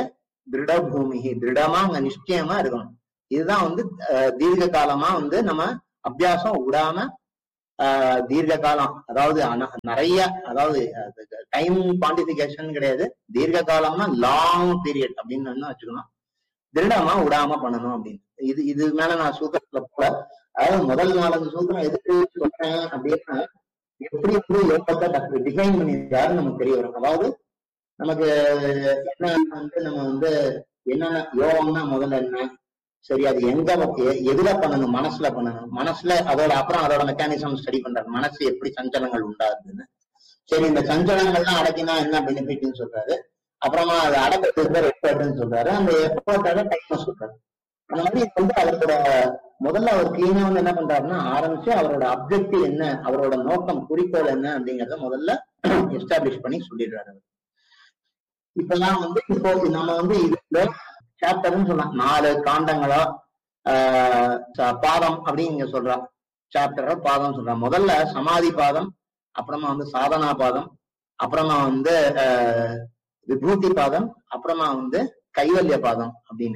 Speaker 4: திருட பூமிகி திருடமா அங்க நிச்சயமா இருக்கணும் இதுதான் வந்து அஹ், தீர்க்க காலமா வந்து நம்ம அபியாசம் விடாம ஆஹ், தீர்க்க காலம் அதாவது அன- நிறைய அதாவது டைம் குவான்டிபிகேஷன் கிடையாது தீர்க்க காலம்னா லாங் பீரியட் அப்படின்னு வந்து வச்சுக்கணும் திருடமா விடாம பண்ணணும் அப்படின்னு இது இது மேல நான் சூத்திரத்துல போல அதாவது முதல் நாலஞ்சு சூத்திரம் எதுக்கு சொல்றேன் அப்படின்னா எப்படி எப்படி யோகத்தை டாக்டர் டிஃபைன் பண்ணியிருக்காரு நமக்கு தெரிய வரும் அதாவது நமக்கு என்ன வந்து நம்ம வந்து என்னென்ன யோகம்னா முதல்ல என்ன சரி அது எங்க எ- எதுல பண்ணணும் மனசுல பண்ணணும் மனசுல அதோட அப்புறம் அதோட மெக்கானிசம் ஸ்டடி பண்றாரு மனசு எப்படி சஞ்சலங்கள் உண்டாகுதுன்னு சரி இந்த சஞ்சலங்கள்லாம் அடக்கினா என்ன பெனிஃபிட்னு சொல்றாரு அப்புறமா அதை அடக்கிறதுக்கு பேர் எஃபர்ட்னு சொல்றாரு அந்த எஃபர்ட்டோட டைம் சொல்றாரு அந்த மாதிரி இது வந்து அவரோட முதல்ல அவர் கிளீனா வந்து என்ன பண்றாருன்னா ஆரம்பிச்சு அவரோட அப்ஜெக்டிவ் என்ன அவரோட நோக்கம் குறிக்கோள் என்ன அப்படிங்கறத முதல்ல எஸ்டாப்ளிஷ் பண்ணி சொல்லிடுறாரு அவர். இப்பெல்லாம் வந்து இப்போ நம்ம வந்து இதுல சாப்டர்னு சொல்லலாம் நாலு காண்டங்களா ஆஹ் ச- பாதம் அப்படின்னு இங்க சொல்றா சாப்டரா பாதம் சொல்றா முதல்ல சமாதி பாதம் அப்புறமா வந்து சாதனா பாதம் அப்புறமா வந்து ஆஹ் விபூதி பாதம் அப்புறமா வந்து கைவல்ய பாதம் அப்படின்னு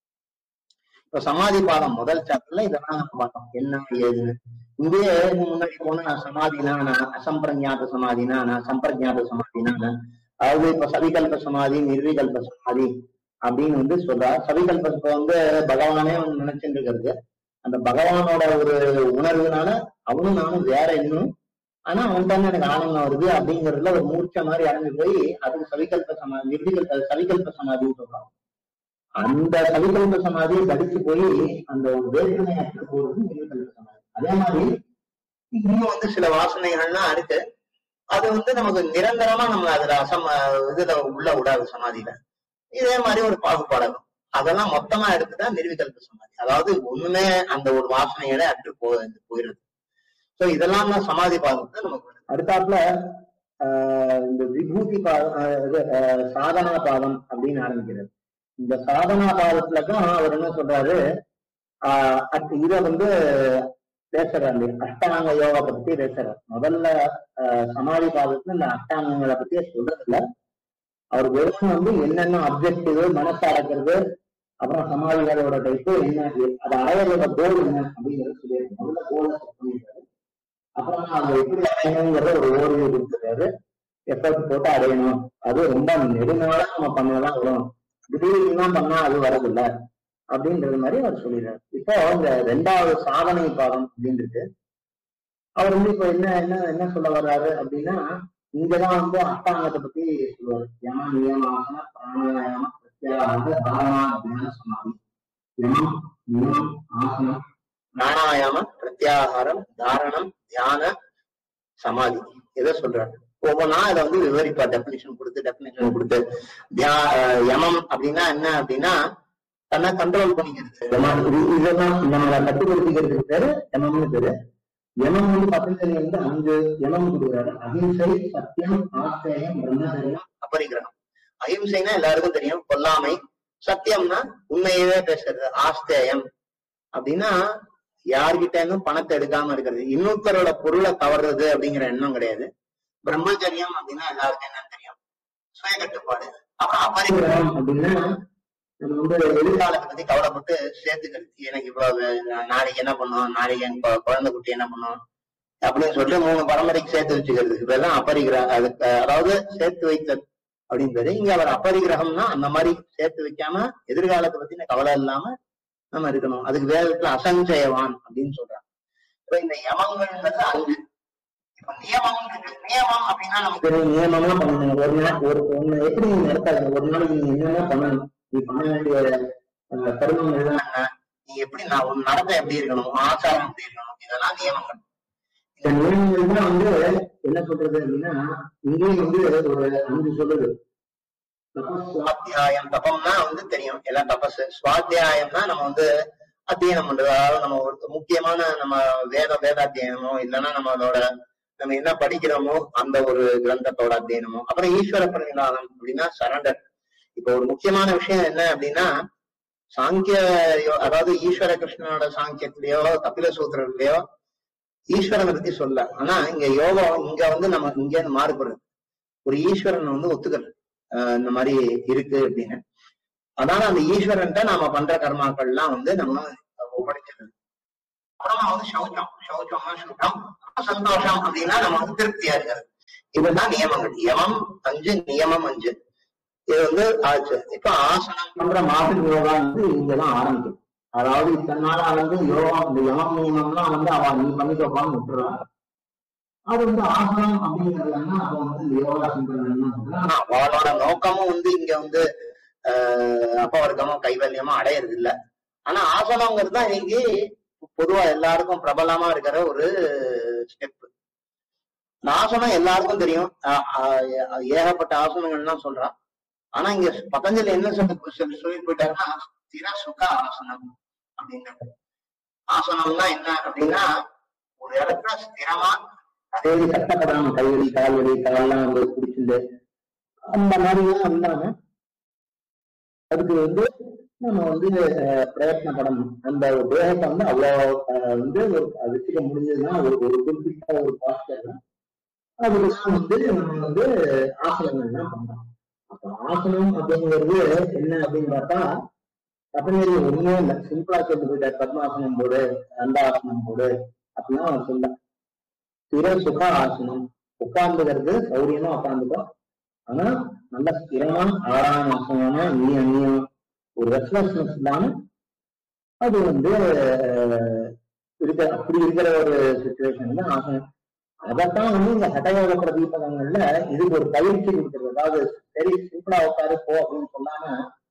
Speaker 4: இப்ப சமாதி பாதம் முதல் சாப்டர்ல இதெல்லாம் நம்ம பார்த்தோம் என்ன ஏதுன்னு இங்கேயே முன்னாடி போனா சமாதினா நான் அசம்பிரஞாத சமாதினா நான் சம்பிரஞாத சமாதினா நான் அதாவது இப்ப சவிகல்ப சமாதி நிர்விகல்ப சமாதி அப்படின்னு வந்து சொல்றா சவிகல்பத்தை வந்து பகவானே வந்து நினைச்சுட்டு இருக்கிறது அந்த பகவானோட ஒரு உணர்வுனால அவனும் நானும் வேற இன்னும் ஆனா அவன் தானே எனக்கு ஆனந்தம் வருது அப்படிங்கறதுல ஒரு மூர்ச்சை மாதிரி அடைஞ்சு போய் அதுக்கு சவிகல்ப சமாதி நிர்விகல்ப சவிகல்ப சமாதின்னு சொல்றான் அந்த சவிகல்ப சமாதியை தடிச்சு போய் அந்த ஒரு வேற்றுமை அற்று போறது நிர்விகல்ப சமாதி அதே மாதிரி இன்னும் வந்து சில வாசனைகள்லாம் இருக்கு அது வந்து நமக்கு நிரந்தரமா நம்ம அதுல அசம இதுல உள்ள விடாது சமாதியில இதே மாதிரி ஒரு பாகுபாடு இருக்கும். அதெல்லாம் மொத்தமா எடுத்துதான் நிர்விகல்ப சமாதி அதாவது ஒண்ணுமே அந்த ஒரு வாசனையோட அற்று போ போயிடுது சோ இதெல்லாம் தான் சமாதி பாதத்துல நமக்கு வருது. அடுத்தாப்புல ஆஹ் இந்த விபூதி பாதம் ஆஹ் இது, ஆஹ் சாதனா பாதம் அப்படின்னு ஆரம்பிக்கிறது இந்த சாதனா பாதத்துல தான் அவர் என்ன சொல்றாரு ஆஹ் அட்- இத வந்து பேசுறாரு இல்லையா? அஷ்டாங்க யோகா பத்தி பேசுறாரு முதல்ல ஆஹ் சமாதி பாதத்துல இந்த அஷ்டாங்கங்களை பத்தி சொல்றது இல்ல அவர் வெறும் வந்து என்னென்ன அப்ஜெக்டிவ் மனசு அடக்கிறது அப்புறம் சமாதிகளோட டைப்பு என்ன அதை அடையிறதோட கோல் என்ன அப்படிங்கறது சொல்லியிருக்கு முதல்ல கோலை செட் பண்ணிருக்காரு அப்புறம் அதை எப்படி அடையணுங்கிறத ஒரு ஓர்வியூ கொடுத்துருக்காரு எஃபர்ட் போட்டு அடையணும் அது ரொம்ப நெடுநாளா நம்ம பண்ணதான் வரும் திடீர்னு பண்ணா அது வரதில்ல அப்படின்றது மாதிரி அவர் சொல்லிடுறாரு இப்போ இந்த ரெண்டாவது சாதனை பாதம் அப்படின்றது அவர் வந்து இப்ப என்ன என்ன என்ன சொல்ல வர்றாரு அப்படின்னா இங்கதான் வந்து அஷ்டாங்கத்தை பத்தி சொல்லுவாரு யம நியம ஆசன பிராணாயாம பிரத்யாகார தாரணா அப்படின்னு சொன்னாங்க யமம் நியமம் ஆசனம் பிராணாயாம பிரத்யாகாரம் தாரணம் தியான சமாதி இதை சொல்றாரு ஒவ்வொன்றா இதை வந்து விவரிப்பா டெபினிஷன் கொடுத்து டெபினிஷன் கொடுத்து தியா அஹ் யமம் அப்படின்னா என்ன அப்படின்னா தன்னை கண்ட்ரோல் பண்ணிக்கிறது யமம் இது- இதெல்லாம் நம்மளை கட்டுப்படுத்திக்கிறதுக்கு பேரு யமம்னு பேரு யமம் வந்து பத்தஞ்சலி வந்து அஞ்சு யமம் கொடுக்குறாரு அஹிம்சை சத்தியம் ஆஸ்தேயம் பிரம்மச்சரியம் அபரிகிரகம் அஹிம்சைனா எல்லாருக்கும் தெரியும் கொல்லாமை சத்தியம்னா உண்மையவே பேசுறது ஆஸ்தேயம் அப்படின்னா யார்கிட்ட இருந்தும் பணத்தை எடுக்காம இருக்கிறது இன்னொருத்தரோட பொருளை கவர்றது அப்படிங்கிற எண்ணம் கிடையாது பிரம்மச்சரியம் அப்படின்னா எல்லாருக்கும் என்னன்னு தெரியும் சுய கட்டுப்பாடு அப்புறம் அபரிகிரகம் அப்படின்னா நம்ம வந்து எதிர்காலத்தை பத்தி கவலைப்பட்டு சேர்த்துக்கிறது எனக்கு இவ்வளவு நா- நாளைக்கு என்ன பண்ணுவோம் நாளைக்கு என் கொ- குழந்தை குட்டி என்ன பண்ணுவோம் அப்படின்னு சொல்லிட்டு மூணு பரம்பரைக்கு சேர்த்து வச்சுக்கிறது இதெல்லாம் அபரிகிரகம் அதுக்கு அதாவது சேர்த்து வைத்தல் அப்படின்றது இங்க அவர் அபரிகிரகம்னா அந்த மாதிரி சேர்த்து வைக்காம எதிர்காலத்தை பத்தின கவலை இல்லாம நம்ம இருக்கணும் அதுக்கு வேதத்துல அசஞ்சயவான் அப்படின்னு சொல்றாங்க இப்ப இந்த யமங்கள்ன்றது அஞ்சு இப்ப நியமம் இருக்கு. நியமம் அப்படின்னா நமக்கு தெரியும் நியமமா பண்ணணும் ஒரு நாள் ஒரு ஒண்ணு எப்படி நீங்க நடத்தாது ஒரு நாளைக்கு நீங்க என்னென்ன பண்ணணும் நீ பண்ண வேண்டிய அஹ், கருமங்கள் எல்லாம் என்ன நீ எப்படி நான் உன் நடத்தை எப்படி இருக்கணும் உன் ஆச்சாரம் எப்படி இருக்கணும் இதெல்லாம் நியமங்கள் இந்த நியமங்கள் தான் வந்து என்ன சொல்றது அப்படின்னா இங்கேயும் வந்து ஒரு அஞ்சு சொல்லுது தபஸ் சுவாத்தியாயம் தபம்னா வந்து தெரியும் எல்லாம் தபஸ் சுவாத்தியாயம்னா நம்ம வந்து அத்தியனம் பண்றது அதாவது நம்ம ஒரு முக்கியமான நம்ம வேத வேதாத்தியனமோ இல்லைன்னா நம்மளோட நம்ம என்ன படிக்கிறோமோ அந்த ஒரு கிரந்தத்தோட அத்தியனமோ அப்புறம் ஈஸ்வர பிரணிதானம் அப்படின்னா சரண்டர் இப்ப ஒரு முக்கியமான விஷயம் என்ன அப்படின்னா சாங்கிய யோ- அதாவது ஈஸ்வர கிருஷ்ணனோட சாங்கியத்திலயோ கபில சூத்திரத்திலயோ ஈஸ்வரனை பத்தி சொல்ல ஆனா இங்க யோகம் இங்க வந்து நம்ம இங்க இருந்து மாறுபடுறது ஒரு ஈஸ்வரன் வந்து ஒத்துக்கிறது ஆஹ் இந்த மாதிரி இருக்கு அப்படின்னு அதனால அந்த ஈஸ்வரன்ட்ட நாம பண்ற கர்மாக்கள்லாம் வந்து நம்ம ஒப்படைச்சிருது அப்புறமா வந்து சௌச்சம் சௌச்சம்னா சுத்தம் அப்புறம் சந்தோஷம் அப்படின்னா நம்ம வந்து திருப்தியா இருக்கிறது இதுதான் நியமங்கள் யமம் அஞ்சு நியமம் அஞ்சு இது வந்து ஆச்சு இப்ப ஆசனம் பண்ற மாட்டு யோகா வந்து இங்கதான் ஆரம்பிக்கும் அதாவது இத்தனை நாளா வந்து யோகா இந்த யமம் நியமம்லாம் வந்து அவ நீ பண்ணிக்கோப்பான்னு விட்டுறான் அது வந்து ஆசனம் அப்படிங்கிறதுனா அவ வந்து இந்த யோகா செஞ்சதுன்னா அவளோட நோக்கமும் வந்து இங்க வந்து ஆஹ் அப்பவர்க்கமோ கைவல்யமோ அடையிறது இல்ல ஆனா ஆசனங்கிறது தான் இன்னைக்கு பொதுவா எல்லாருக்கும் பிரபலமா இருக்கிற ஒரு ஸ்டெப் ஆசனம் எல்லாருக்கும் தெரியும் ஆஹ் ஆஹ் ஏகப்பட்ட ஆசனங்கள்லாம் சொல்றான் ஆனா இங்க பதஞ்சலி என்ன சொல்லி சொல்லி சொல்லிட்டு போயிட்டாருன்னா ஸ்திர சுக ஆசனம் அப்படிங்கிறது ஆசனம்னா என்ன அப்படின்னா ஒரு இடத்துல ஸ்திரமா அதே கஷ்டப்படாம கைவலி கால்வலி காலெல்லாம் வந்து பிடிச்சிருந்து அந்த மாதிரிலாம் இல்லாம அதுக்கு வந்து நம்ம வந்து அஹ், பிரயத்னப்படணும் அந்த தேகத்தை வந்து அவ்வளவு அஹ், வந்து ஒரு அது வச்சுக்க முடிஞ்சதுன்னா ஒரு ஒரு குறிப்பிட்ட ஒரு பாஸ்டர்னா அதுக்கெல்லாம் வந்து நம்ம வந்து ஆசனங்கள்லாம் பண்றோம் அப்ப ஆசனம் அப்படிங்கிறது என்ன அப்படின்னு பார்த்தா பதஞ்சலி ஒண்ணுமே இல்லை சிம்பிளா சொல்லி போயிட்டார் பத்மாசனம் போடு அண்டாசனம் போடு அப்படின்னா அவர் சொல்ல ஸ்திர சுக ஆசனம் உட்கார்ந்துக்கிறது சௌரியமா உட்கார்ந்துக்கோ ஆனா நல்ல ஸ்திரமா ஆறாம நீ நீயம் ஒரு ரெஸ்ட்லெஸ்னஸ் இல்லாம அது வந்து அஹ், இருக்க அப்படி இருக்கிற ஒரு சுச்சுவேஷன்ல ஆசனம் அதைத்தான் வந்து இந்த ஹடயோக பிரதீபகங்கள்ல இதுக்கு ஒரு பயிற்சி கொடுக்குறது அதாவது சரி சிம்பிளா உட்காரு போ அப்படின்னு சொல்லாம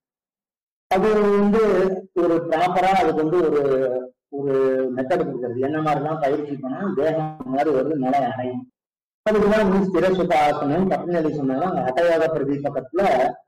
Speaker 4: அது வந்து ஒரு ப்ராப்பரா அதுக்கு வந்து ஒரு ஒரு மெத்தட் கொடுக்குறது என்ன மாதிரிலாம் பயிற்சி பண்ணா தேகம் அந்த மாதிரி வந்து நிலை அடையும் அதுக்குதான் வந்து ஸ்திர சுத்த ஆசனம் பத்மநிலை சொன்னாங்க அந்த ஹட்டயோக பிரதீபகத்துல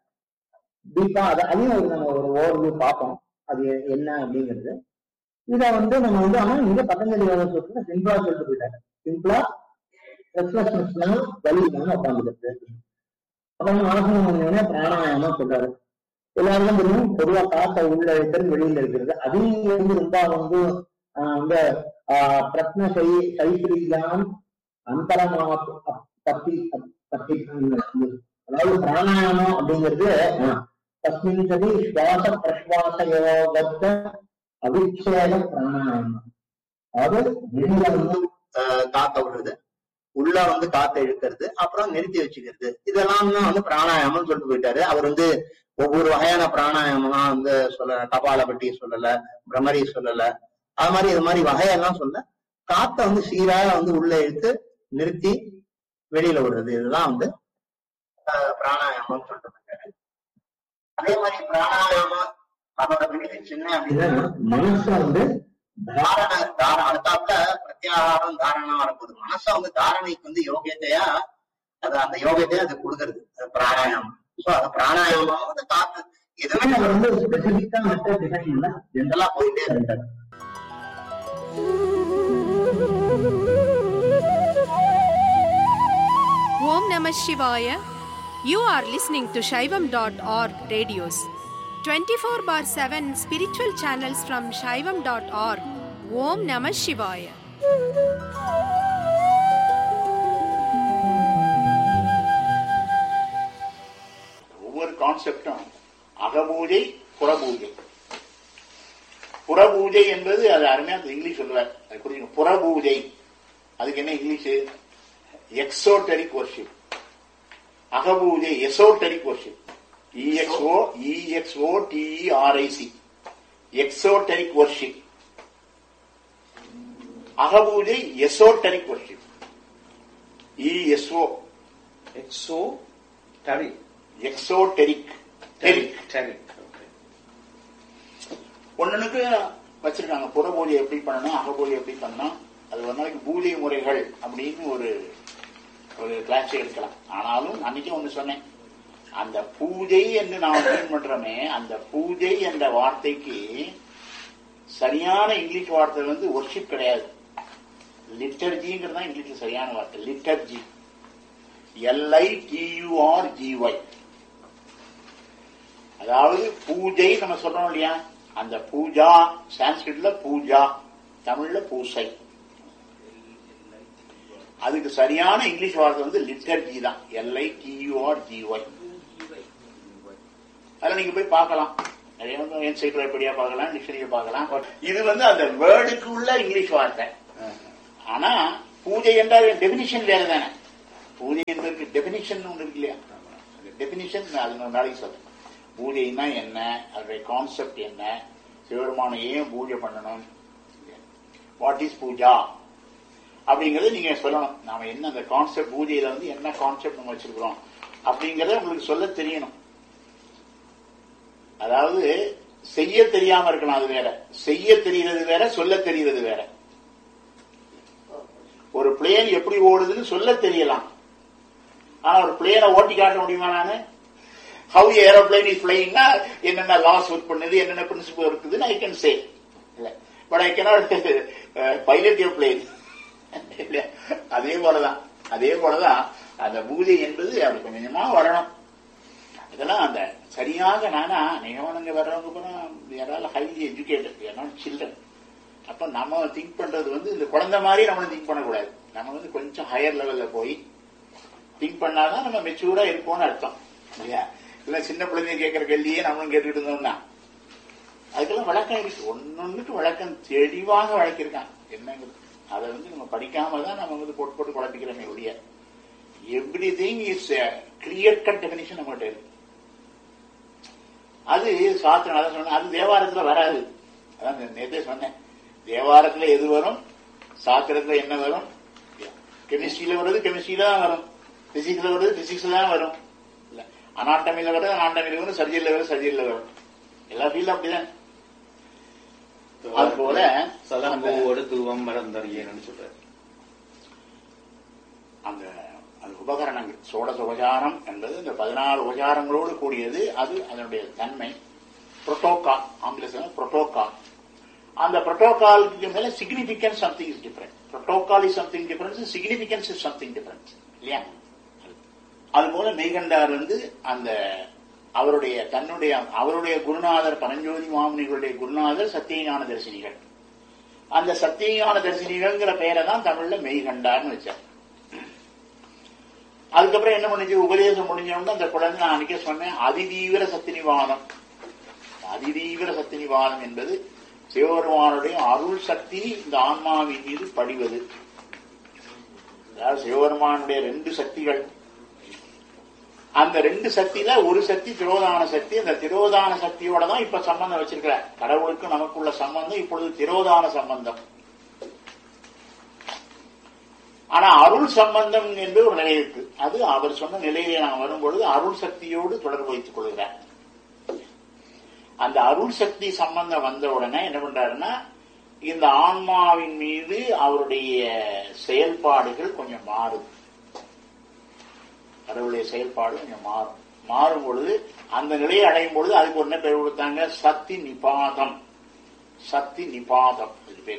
Speaker 4: டீப்பா அதை அதையும் ஒரு நம்ம ஒரு ஓர்வு பார்ப்போம் அது எ- என்ன அப்படிங்கிறது இதை வந்து நம்ம வந்து ஆனா இங்க பதஞ்சலி யோக சொல்றது சிம்பிளா சொல்லிட்டு போயிட்டாங்க சிம்பிளா ரெஸ்ட்லெஸ்னஸ்லாம் வலி இல்லாம உட்காந்துக்கிறது அப்புறம் ஆசனம் பண்ணீங்கன்னா பிராணாயாமம் சொல்றாரு எல்லாருக்கும் தெரியும் பொதுவா காத்த உள்ள இருக்கிறது வெளியில இருக்கிறது அதையும் வந்து ரொம்ப வந்து ஆஹ் இந்த ஆஹ் பிரத்ன சை சைத்திரியான் அந்தரமா தப்பி தப்பி அதாவது பிராணாயாமம் அப்படிங்கிறது ஆஹ், தஸ்மின் சதி சுவாச பிரஸ்வாச யோகத்த அவிச்சேத பிராணாயாமம் அதாவது வெளியில வந்து ஆஹ், காத்த விடுறது உள்ள வந்து காத்த இழுக்கிறது அப்புறம் நிறுத்தி வச்சுக்கிறது இதெல்லாம் தான் வந்து பிராணாயாமம் சொல்லிட்டு போயிட்டாரு அவர் வந்து ஒவ்வொரு வகையான பிராணாயாமம்லாம் வந்து சொல்லல கபாலபட்டி சொல்லல பிரமரி சொல்லல அது மாதிரி இது மாதிரி வகையெல்லாம் சொல்ல காத்த வந்து சீரா வந்து உள்ள இழுத்து நிறுத்தி வெளியில விடுறது இதுதான் வந்து ஆஹ், பிராணாயாமம் சொல்லிட்டு போயிட்டாரு அதே மாதிரி பிராணாயாமம் அதோட பெனிஃபிட்ஸ் என்ன அப்படின்னா மனசை வந்து தாரண தார அடுத்தாப்புல பிரத்யாகாரம் தாரணம் வரப்போகுது மனசை வந்து தாரணைக்கு வந்து யோகியத்தையா அது அந்த யோகியத்தையா அது கொடுக்கறது அது பிராணாயாமம் சோ அது பிராணாயாமம் வந்து காத்து எதுவுமே அவர் வந்து ஸ்பெசிபிக்கா மெத்தட் டிசைன் இல்ல ஜென்ரலா போயிட்டே இருந்தாரு
Speaker 2: Om Namah Shivaya. You are listening to Shaivam.org radios. 24 bar 7 spiritual channels from Shaivam.org. Om Namah Shivaya.
Speaker 5: ஒவ்வொரு கான்செப்டும் அகபூஜை புறபூஜை புறபூஜை என்பது அது அருமையா அந்த இங்கிலீஷ் சொல்லுவார் அது புரியும் புறபூஜை அதுக்கு என்ன இங்கிலீஷ் எக்ஸோட்டரிக் வர்ஷிப் அகபூஜை esoteric worship E X O E X O T E R I C exoteric worship அகபூஜை esoteric worship E S O
Speaker 1: exoteric
Speaker 5: exoteric டெரிக்
Speaker 1: டரி
Speaker 5: ஒண்ணுக்கு வச்சிருக்காங்க புற பூஜை எப்படி பண்ணணும் அக பூஜை எப்படி பண்ணணும் அது ஒரு நாளைக்கு பூஜை முறைகள் அப்படின்னு ஒரு ஒரு கிளாஸ் எடுக்கலாம் ஆனாலும் அன்னைக்கு ஒண்ணு சொன்னேன் அந்த பூஜை என்று நாம் மீன் பண்றோமே அந்த பூஜை என்ற வார்த்தைக்கு சரியான இங்கிலீஷ் வார்த்தை வந்து ஒர்ஷிப் கிடையாது லிட்டர்ஜிங்கிறது தான் இங்கிலீஷ்ல சரியான வார்த்தை லிட்டர்ஜி எல்ஐ டியூஆர் ஜிஒய் அதாவது பூஜை நம்ம சொல்றோம் இல்லையா அந்த பூஜா சான்ஸ்கிரிட்ல பூஜா தமிழ்ல பூசை அதுக்கு சரியான இங்கிலீஷ் வார்த்தை வந்து லிட்டர்ஜி தான் எல்ஐ டியூஆர் ஜிஒய் அதில் நீங்க போய் பார்க்கலாம் நிறைய என்சைக்ளோபீடியா பார்க்கலாம் டிக்ஷனரியை பார்க்கலாம் இது வந்து அந்த வேர்டுக்கு உள்ள இங்கிலீஷ் வார்த்தை ஆனா பூஜை என்றால் டெபினிஷன் வேற தானே பூஜை என்பதற்கு டெபினிஷன் ஒன்று இருக்கு இல்லையா டெபினிஷன் அது நான் நாளைக்கு சொல்றேன் பூஜைன்னா என்ன அதோடைய கான்செப்ட் என்ன சிவபெருமானை ஏன் பூஜை பண்ணணும் வாட் இஸ் பூஜா அப்படிங்கறத நீங்க சொல்லணும் நாம என்ன அந்த கான்செப்ட் பூஜையில வந்து என்ன கான்செப்ட் நம்ம வச்சிருக்கிறோம் அப்படிங்கறத உங்களுக்கு சொல்ல தெரியணும் அதாவது செய்ய தெரியாம இருக்கலாம் அது வேற செய்ய தெரிகிறது வேற சொல்ல தெரிகிறது வேற ஒரு பிளேன் எப்படி ஓடுதுன்னு சொல்ல தெரியலாம் ஆனா ஒரு பிளேனை ஓட்டி காட்ட முடியுமா நானு ஹவு ஏரோப்ளைன் இஸ் பிளைங்னா என்னென்ன லாஸ் ஒர்க் பண்ணுது என்னென்ன பிரின்சிபல் இருக்குதுன்னு ஐ கேன் சே இல்ல but I cannot pilot your plane அதே போலதான் அதே போலதான் அந்த பூஜை என்பது அப்படி கொஞ்சம் கொஞ்சமா வரணும் இதெல்லாம் அந்த சரியாக நானா நியமனங்க வர்றவங்க கூட யாராவது ஹைலி எஜுகேட்டட் நாட் சில்ட்ரன் அப்ப நம்ம திங்க் பண்றது வந்து இந்த குழந்தை மாதிரி நம்ம திங்க் பண்ணக்கூடாது நம்ம வந்து கொஞ்சம் ஹையர் லெவல்ல போய் திங்க் பண்ணாதான் நம்ம மெச்சூரா இருப்போம்னு அர்த்தம் இல்லையா இல்ல சின்ன பிள்ளைங்க கேட்கிற கேள்வியே நம்மளும் கேட்டுட்டு இருந்தோம்னா அதுக்கெல்லாம் விளக்கம் இருக்கு ஒன்னொன்னுக்கு விளக்கம் தெளிவாக விளக்கிருக்கான் என்னங்கிறது அதை வந்து நம்ம படிக்காம தான் நம்ம வந்து போட்டு போட்டு குழப்பிக்கிறோமே ஒழிய everything is clear cut definition நம்மகிட்ட இருக்கு அது சாஸ்திரம் அதான் சொன்ன அது தேவாரத்துல வராது அதான் நேற்றே சொன்னேன் தேவாரத்துல எது வரும் சாஸ்திரத்துல என்ன வரும் கெமிஸ்ட்ரியில வருது கெமிஸ்ட்ரியில தான் வரும் பிசிக்ஸ்ல வருது பிசிக்ஸ்ல தான் வரும் இல்ல அனாட்டமில வருது அனாட்டமில வரும் சர்ஜரியில வரும் சர்ஜரியில வரும் எல்லா ஃபீல்டும் அப்படிதான் அது போல
Speaker 1: சதம்பூவோடு தூவம் மறந்தறியேன்னு சொல்றாரு
Speaker 5: அந்த அந்த உபகரணங்கள் சோடச உபசாரம் என்பது இந்த பதினாறு உபசாரங்களோடு கூடியது அது அதனுடைய தன்மை புரோட்டோகால் ஆங்கிலத்தில் புரோட்டோகால் அந்த புரோட்டோகாலுக்கு மேல significance something is different protocol is something difference significance is something difference இல்லையா அது போல மெய்கண்டார் வந்து அந்த அவருடைய தன்னுடைய அவருடைய குருநாதர் பரஞ்சோதி மாமுனிகளுடைய குருநாதர் சத்தியஞான தரிசனிகள் அந்த சத்தியஞான தரிசனிகள்ங்கிற பெயரை தான் தமிழ்ல மெய்கண்டார்னு வச்சார் அதுக்கப்புறம் என்ன பண்ணுச்சு உபதேசம் முடிஞ்சவங்க அந்த குழந்தை நான் அன்னைக்கே சொன்னேன் அதிதீவிர சத்தினிவாதம் அதிதீவிர சத்தினிவாதம் என்பது சிவபெருமானுடைய அருள் சக்தி இந்த ஆன்மாவின் மீது படிவது அதாவது சிவபெருமானுடைய ரெண்டு சக்திகள் அந்த ரெண்டு சக்தியில ஒரு சக்தி திரோதான சக்தி அந்த திரோதான சக்தியோட தான் இப்ப சம்பந்தம் வச்சிருக்கிற கடவுளுக்கு நமக்குள்ள சம்பந்தம் இப்பொழுது திரோதான சம்பந்தம் ஆனா அருள் சம்பந்தம் என்று ஒரு நிலை இருக்கு அது அவர் சொன்ன நிலையிலே நான் வரும்பொழுது அருள் சக்தியோடு தொடர்பு வைத்துக் கொள்கிறார் அந்த அருள் சக்தி சம்பந்தம் வந்த உடனே என்ன பண்றாருன்னா இந்த ஆன்மாவின் மீது அவருடைய செயல்பாடுகள் கொஞ்சம் மாறுது கடவுளுடைய செயல்பாடு கொஞ்சம் மாறும் மாறும் பொழுது அந்த நிலையை அடையும் பொழுது அதுக்கு ஒரு என்ன பேர் கொடுத்தாங்க சக்தி நிபாதம் சக்தி நிபாதம் இது பேர்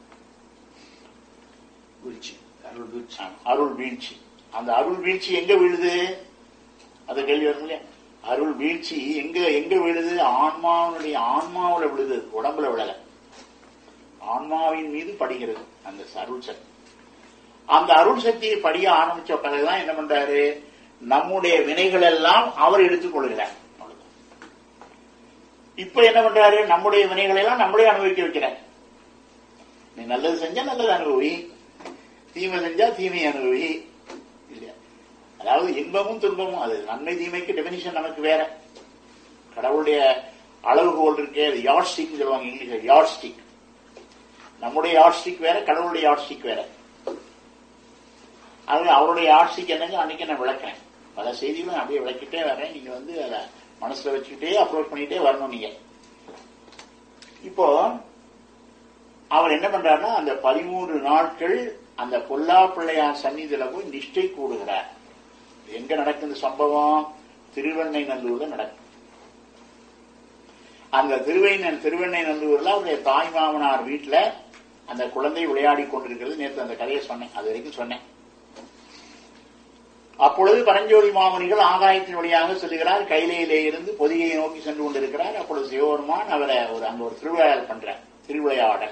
Speaker 1: வீழ்ச்சி அருள் வீழ்ச்சி
Speaker 5: ஆமா, அருள் வீழ்ச்சி அந்த அருள் வீழ்ச்சி எங்க விழுது அது கேள்வி வரும் இல்லையா அருள் வீழ்ச்சி எங்க எங்க விழுது ஆன்மாவுடைய ஆன்மாவுல விழுது உடம்புல விழல ஆன்மாவின் மீது படுகிறது அந்த அருள் சக்தி அந்த அருள் சக்தியை படிய ஆரம்பிச்ச பிறகுதான் என்ன பண்றாரு நம்முடைய வினைகள் எல்லாம் அவர் எடுத்துக் கொள்கிறார் அவ்வளவுதான். இப்ப என்ன பண்றாரு நம்முடைய வினைகளை எல்லாம் நம்மளே அனுபவிக்க வைக்கிறார் நீ நல்லது செஞ்சா நல்லது அனுபவி தீமை செஞ்சா தீமை அனுபவி இல்லையா அதாவது இன்பமும் துன்பமும் அது நன்மை தீமைக்கு டெபினிஷன் நமக்கு வேற கடவுளுடைய அளவுகோல் இருக்கே அது யாட் ஸ்டிக் சொல்லுவாங்க இங்கிலீஷ்ல யாட் ஸ்டிக் நம்முடைய யாட் ஸ்டிக் வேற கடவுளுடைய யாட் ஸ்டிக் வேற அது அவருடைய யாட் ஸ்டிக் என்னங்க அன்னைக்கு நான் விளக்கிறேன் பல செய்திகளும் அப்படியே விளக்கிட்டே வரேன் நீங்க வந்து அதை மனசுல வச்சுக்கிட்டே அப்ரோச் பண்ணிட்டே வரணும் நீங்க இப்போ அவர் என்ன பண்றாருன்னா அந்த பதிமூன்று நாட்கள் அந்த பொல்லா பிள்ளையார் சந்நிதியில போய் நிஷ்டை கூடுகிறார் எங்க நடக்குது சம்பவம் திருவெண்ணை நல்லூர்ல நடக்கும் அந்த திருவைந திருவெண்ணை நல்லூர்ல அவருடைய தாய் மாமனார் வீட்டுல அந்த குழந்தை விளையாடி கொண்டிருக்கிறது நேற்று அந்த கதையை சொன்னேன் அது வரைக்கும் சொன்னேன் அப்பொழுது பரஞ்சோதி மாமுனிகள் ஆகாயத்தின் வழியாக செல்கிறார் கைலையிலே இருந்து பொதிகையை நோக்கி சென்று கொண்டிருக்கிறார் அப்பொழுது சிவபெருமான் அவரை ஒரு அங்க ஒரு திருவிளையாடல் பண்றார் திருவிளையாடல்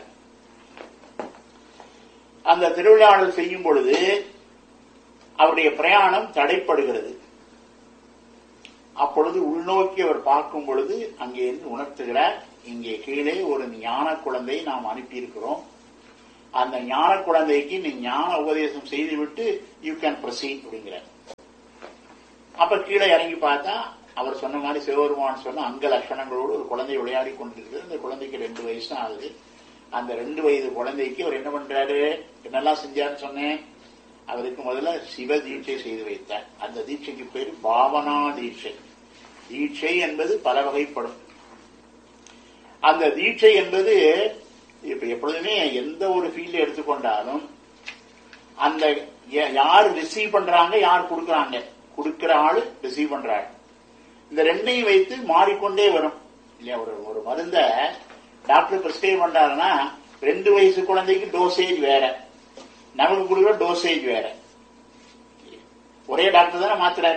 Speaker 5: அந்த திருவிளையாடல் செய்யும் பொழுது அவருடைய பிரயாணம் தடைப்படுகிறது அப்பொழுது உள்நோக்கி அவர் பார்க்கும் பொழுது அங்கே இருந்து உணர்த்துகிறார் இங்கே கீழே ஒரு ஞான குழந்தையை நாம் அனுப்பியிருக்கிறோம் அந்த ஞான குழந்தைக்கு நீ ஞான உபதேசம் செய்துவிட்டு யூ கேன் ப்ரொசீட் அப்படிங்கிறார் அப்ப கீழே இறங்கி பார்த்தா அவர் சொன்ன மாதிரி சிவபெருமான் சொன்ன அங்க லட்சணங்களோடு ஒரு குழந்தை விளையாடி கொண்டிருக்கிறது அந்த குழந்தைக்கு ரெண்டு வயசு தான் ஆகுது அந்த ரெண்டு வயது குழந்தைக்கு அவர் என்ன பண்றாரு என்னெல்லாம் செஞ்சாருன்னு சொன்னேன் அவருக்கு முதல்ல சிவ தீட்சை செய்து வைத்தார் அந்த தீட்சைக்கு பேரு பாவனா தீட்சை தீட்சை என்பது பல வகைப்படும் அந்த தீட்சை என்பது இப்ப எப்பொழுதுமே எந்த ஒரு ஃபீல்ட் எடுத்துக்கொண்டாலும் அந்த ய- யார் ரிசீவ் பண்றாங்க யார் கொடுக்கறாங்க கொடுக்கிற ஆளு ரிசீவ் பண்றாங்க இந்த ரெண்டையும் வைத்து மாறிக்கொண்டே வரும் இல்லையா ஒரு ஒரு மருந்த டாக்டர் பிரிஸ்கிரைப் பண்றாருன்னா ரெண்டு வயசு குழந்தைக்கு டோசேஜ் வேற நமக்கு கொடுக்குற டோசேஜ் வேற ஒரே டாக்டர் தானே மாத்துறாரு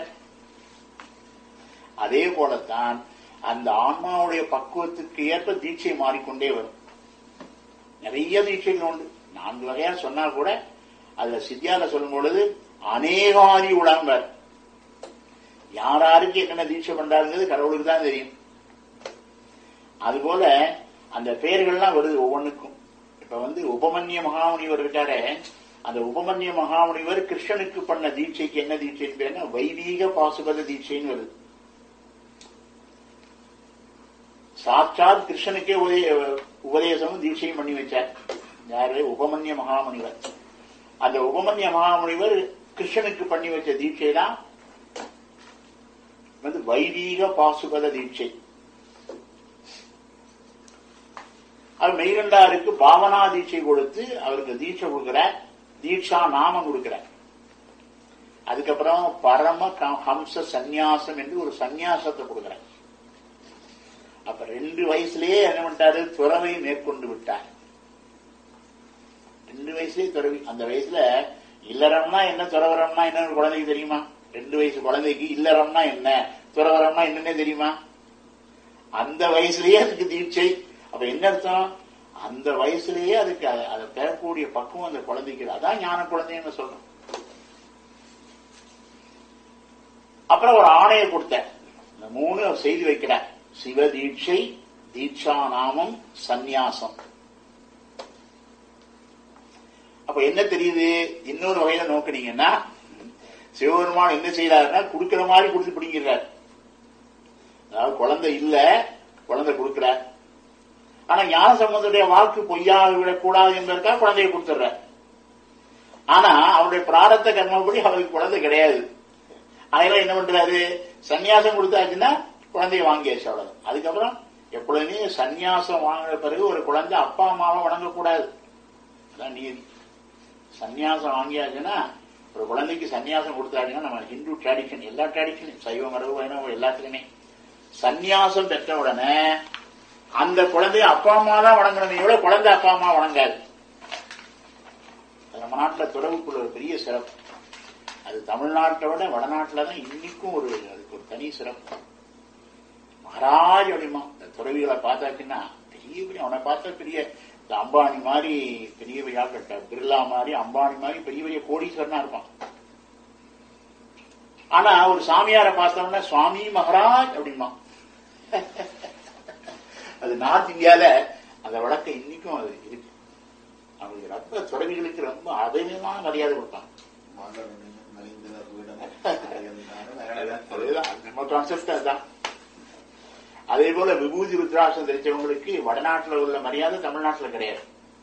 Speaker 5: அதே போலத்தான் அந்த ஆன்மாவுடைய பக்குவத்துக்கு ஏற்ப தீட்சை மாறிக்கொண்டே வரும் நிறைய தீட்சைகள் உண்டு நான்கு வகையா சொன்னா கூட அதுல சித்தியால சொல்லும் பொழுது அநேகாரி உடம்பர் யாராருக்கு என்னென்ன தீட்சை பண்றாருங்கிறது கடவுளுக்கு தான் தெரியும் அதுபோல அந்த பெயர்கள்லாம் வருது ஒவ்வொன்றுக்கும் இப்ப வந்து உபமன்ய மகாமுனிவர் இருக்காரே அந்த உபமன்ய மகாமுனிவர் கிருஷ்ணனுக்கு பண்ண தீட்சைக்கு என்ன தீட்சைன்னு பேருன்னா வைதீக பாசுபத தீட்சைன்னு வருது சாட்சாத் கிருஷ்ணனுக்கே உபதே- உபதேசமும் தீட்சையும் பண்ணி வச்சார் யாரு உபமன்ய மகாமுனிவர் அந்த உபமன்ய மகாமுனிவர் கிருஷ்ணனுக்கு பண்ணி வச்ச தீட்சை தான் வந்து வைதீக பாசுபத தீட்சை அது மெய்கண்டாருக்கு பாவனா தீட்சை கொடுத்து அவருக்கு தீட்சை கொடுக்கிறார் தீட்சா நாமம் கொடுக்கிறார் அதுக்கப்புறம் பரம க- ஹம்ச சந்நியாசம் என்று ஒரு சந்நியாசத்தை கொடுக்கிறார் அப்ப ரெண்டு வயசுலயே என்ன பண்ணிட்டாரு துறவை மேற்கொண்டு விட்டார் ரெண்டு வயசுலயே துறவி அந்த வயசுல இல்லறம்னா என்ன துறவரம்னா என்னன்னு குழந்தைக்கு தெரியுமா ரெண்டு வயசு குழந்தைக்கு இல்லறம்னா என்ன துறவரம்னா என்னன்னே தெரியுமா அந்த வயசுலயே அதுக்கு தீட்சை அப்ப என்ன அர்த்தம் அந்த வயசுலயே அதுக்கு அ- அதை பெறக்கூடிய பக்குவம் அந்த குழந்தைக்கு இருக்கு. அதான் ஞான குழந்தைன்னு சொல்றோம் அப்புறம் ஒரு ஆணையை கொடுத்தேன் இந்த மூணு அவர் செய்து வைக்கிறார் சிவ தீட்சை தீட்சா நாமம் சந்நியாசம் அப்ப என்ன தெரியுது இன்னொரு வகையில நோக்குனீங்கன்னா சிவபெருமான் என்ன செய்யறாருன்னா கொடுக்கிற மாதிரி கொடுத்து பிடிக்கிறார் அதாவது குழந்தை இல்ல குழந்தை கொடுக்கிறார் ஆனா ஞான சம்பந்தனுடைய வாக்கு பொய்யாக விடக்கூடாது என்பதற்காக குழந்தையை கொடுத்துடுறார் ஆனா அவருடைய பிராரத்த கர்மப்படி அவருக்கு குழந்தை கிடையாது அதெல்லாம் என்ன பண்றாரு சந்நியாசம் கொடுத்தாச்சுன்னா குழந்தைய வாங்கியாச்சு அவ்வளவு அதுக்கப்புறம் எப்பொழுதுமே சந்நியாசம் வாங்கின பிறகு ஒரு குழந்தை அப்பா அம்மாவை வணங்கக்கூடாது அதான் நீதி சந்நியாசம் வாங்கியாச்சுன்னா ஒரு குழந்தைக்கு சந்நியாசம் கொடுத்தாச்சுன்னா நம்ம ஹிந்து ட்ராடிஷன் எல்லா ட்ராடிஷனும் சைவ மரபு வைணவம் எல்லாத்துலயுமே சந்நியாசம் பெற்ற உடனே அந்த குழந்தைய அப்பா அம்மா தான் வணங்கணுமே விட குழந்தை அப்பா அம்மா வணங்காது அது நம்ம நாட்டுல துறவுக்குள்ள ஒரு பெரிய சிறப்பு அது தமிழ்நாட்டை விட வடநாட்டுல தான் இன்னைக்கும் ஒரு அதுக்கு ஒரு தனி சிறப்பு மகாராஜ் அப்படிமா இந்த துறவிகளை பார்த்தாச்சுன்னா பெரிய பெரிய அவனை பார்த்தா பெரிய இந்த அம்பானி மாதிரி பெரிய பெரிய ஆட்கள் பிர்லா மாதிரி அம்பானி மாதிரி பெரிய பெரிய கோடீஸ்வரனா இருப்பான் ஆனா ஒரு சாமியாரை பார்த்தோம்னா சுவாமி மகாராஜ் அப்படிமா அது நார்த் இந்தியால அந்த வழக்கம் இன்னைக்கும் அது இருக்கு அவங்களுக்கு ரொம்ப துறவிகளுக்கு ரொம்ப அதிகமான மரியாதை கொடுப்பாங்க அதுதான் நம்ம கான்செப்ட் அதுதான் அதே போல விபூதி ருத்ராட்சம் தெரிஞ்சவங்களுக்கு வடநாட்டுல உள்ள மரியாதை தமிழ்நாட்டுல கிடையாது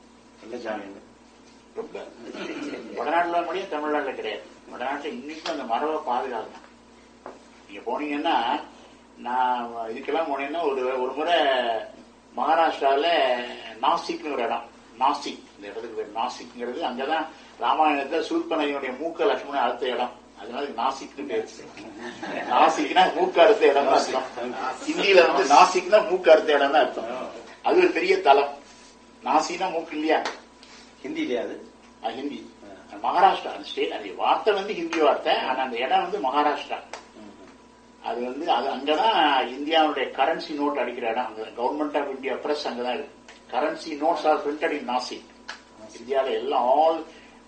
Speaker 5: ரொம்ப வடநாட்டுல உள்ள மரியாதை தமிழ்நாட்டுல கிடையாது வடநாட்டுல இன்னைக்கும் அந்த மரபை பாதுகாக்கணும் நீங்க போனீங்கன்னா நான் இதுக்கெல்லாம் போனீங்கன்னா ஒரு ஒரு முறை மகாராஷ்டிரால நாசிக்னு ஒரு இடம் நாசிக் இந்த இடத்துக்கு பேர் நாசிக்ங்கிறது அங்கதான் ராமாயணத்துல சூர்பனையுடைய மூக்க லட்சுமணன் அடுத்த இடம் அதனால இதுக்கு நாசிக்னு பேர் நாசிக்னா மூக்கு அடுத்த இடம் அர்த்தம் ஹிந்தியில வந்து நாசிக்னா மூக்கு அடுத்த இடம் தான் அர்த்தம் அது ஒரு பெரிய தலம் நாசினா மூக்கு இல்லையா
Speaker 6: ஹிந்திலயா அது
Speaker 5: அது ஹிந்தி மகாராஷ்டிரா அந்த ஸ்டேட் அந்த வார்த்தை வந்து ஹிந்தி வார்த்தை ஆனா அந்த இடம் வந்து மகாராஷ்டிரா அது வந்து அது அங்கதான் இந்தியாவுடைய கரன்சி நோட் அடிக்கிற இடம் அங்க கவர்மெண்ட் ஆஃப் இந்தியா பிரஸ் அங்கதான் இருக்கு currency notes are printed in Nashik இந்தியாவில எல்லாம் all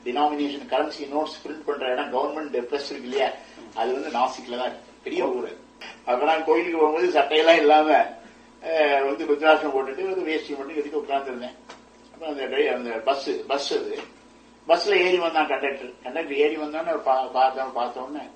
Speaker 5: denomination currency notes print பண்ற இடம் கவர்மெண்ட் பிரஸ் இருக்கு இல்லையா அது வந்து நாசிக்ல தான் இருக்கு பெரிய ஊர் அது. அப்ப நான் கோயிலுக்கு போகும்போது சட்டையெல்லாம் இல்லாம அஹ், வந்து ருத்ராட்சம் போட்டுட்டு ஒரு வேஷ்டி மட்டும் கட்டிட்டு உட்கார்ந்துருந்தேன் அப்ப அந்த டிரை- அந்த பஸ் பஸ் அது பஸ்ல ஏறி வந்தான் கண்டக்டர் கண்டக்டர் ஏறி வந்தோடனே பார்த்தோம் பார்த்தோன்னே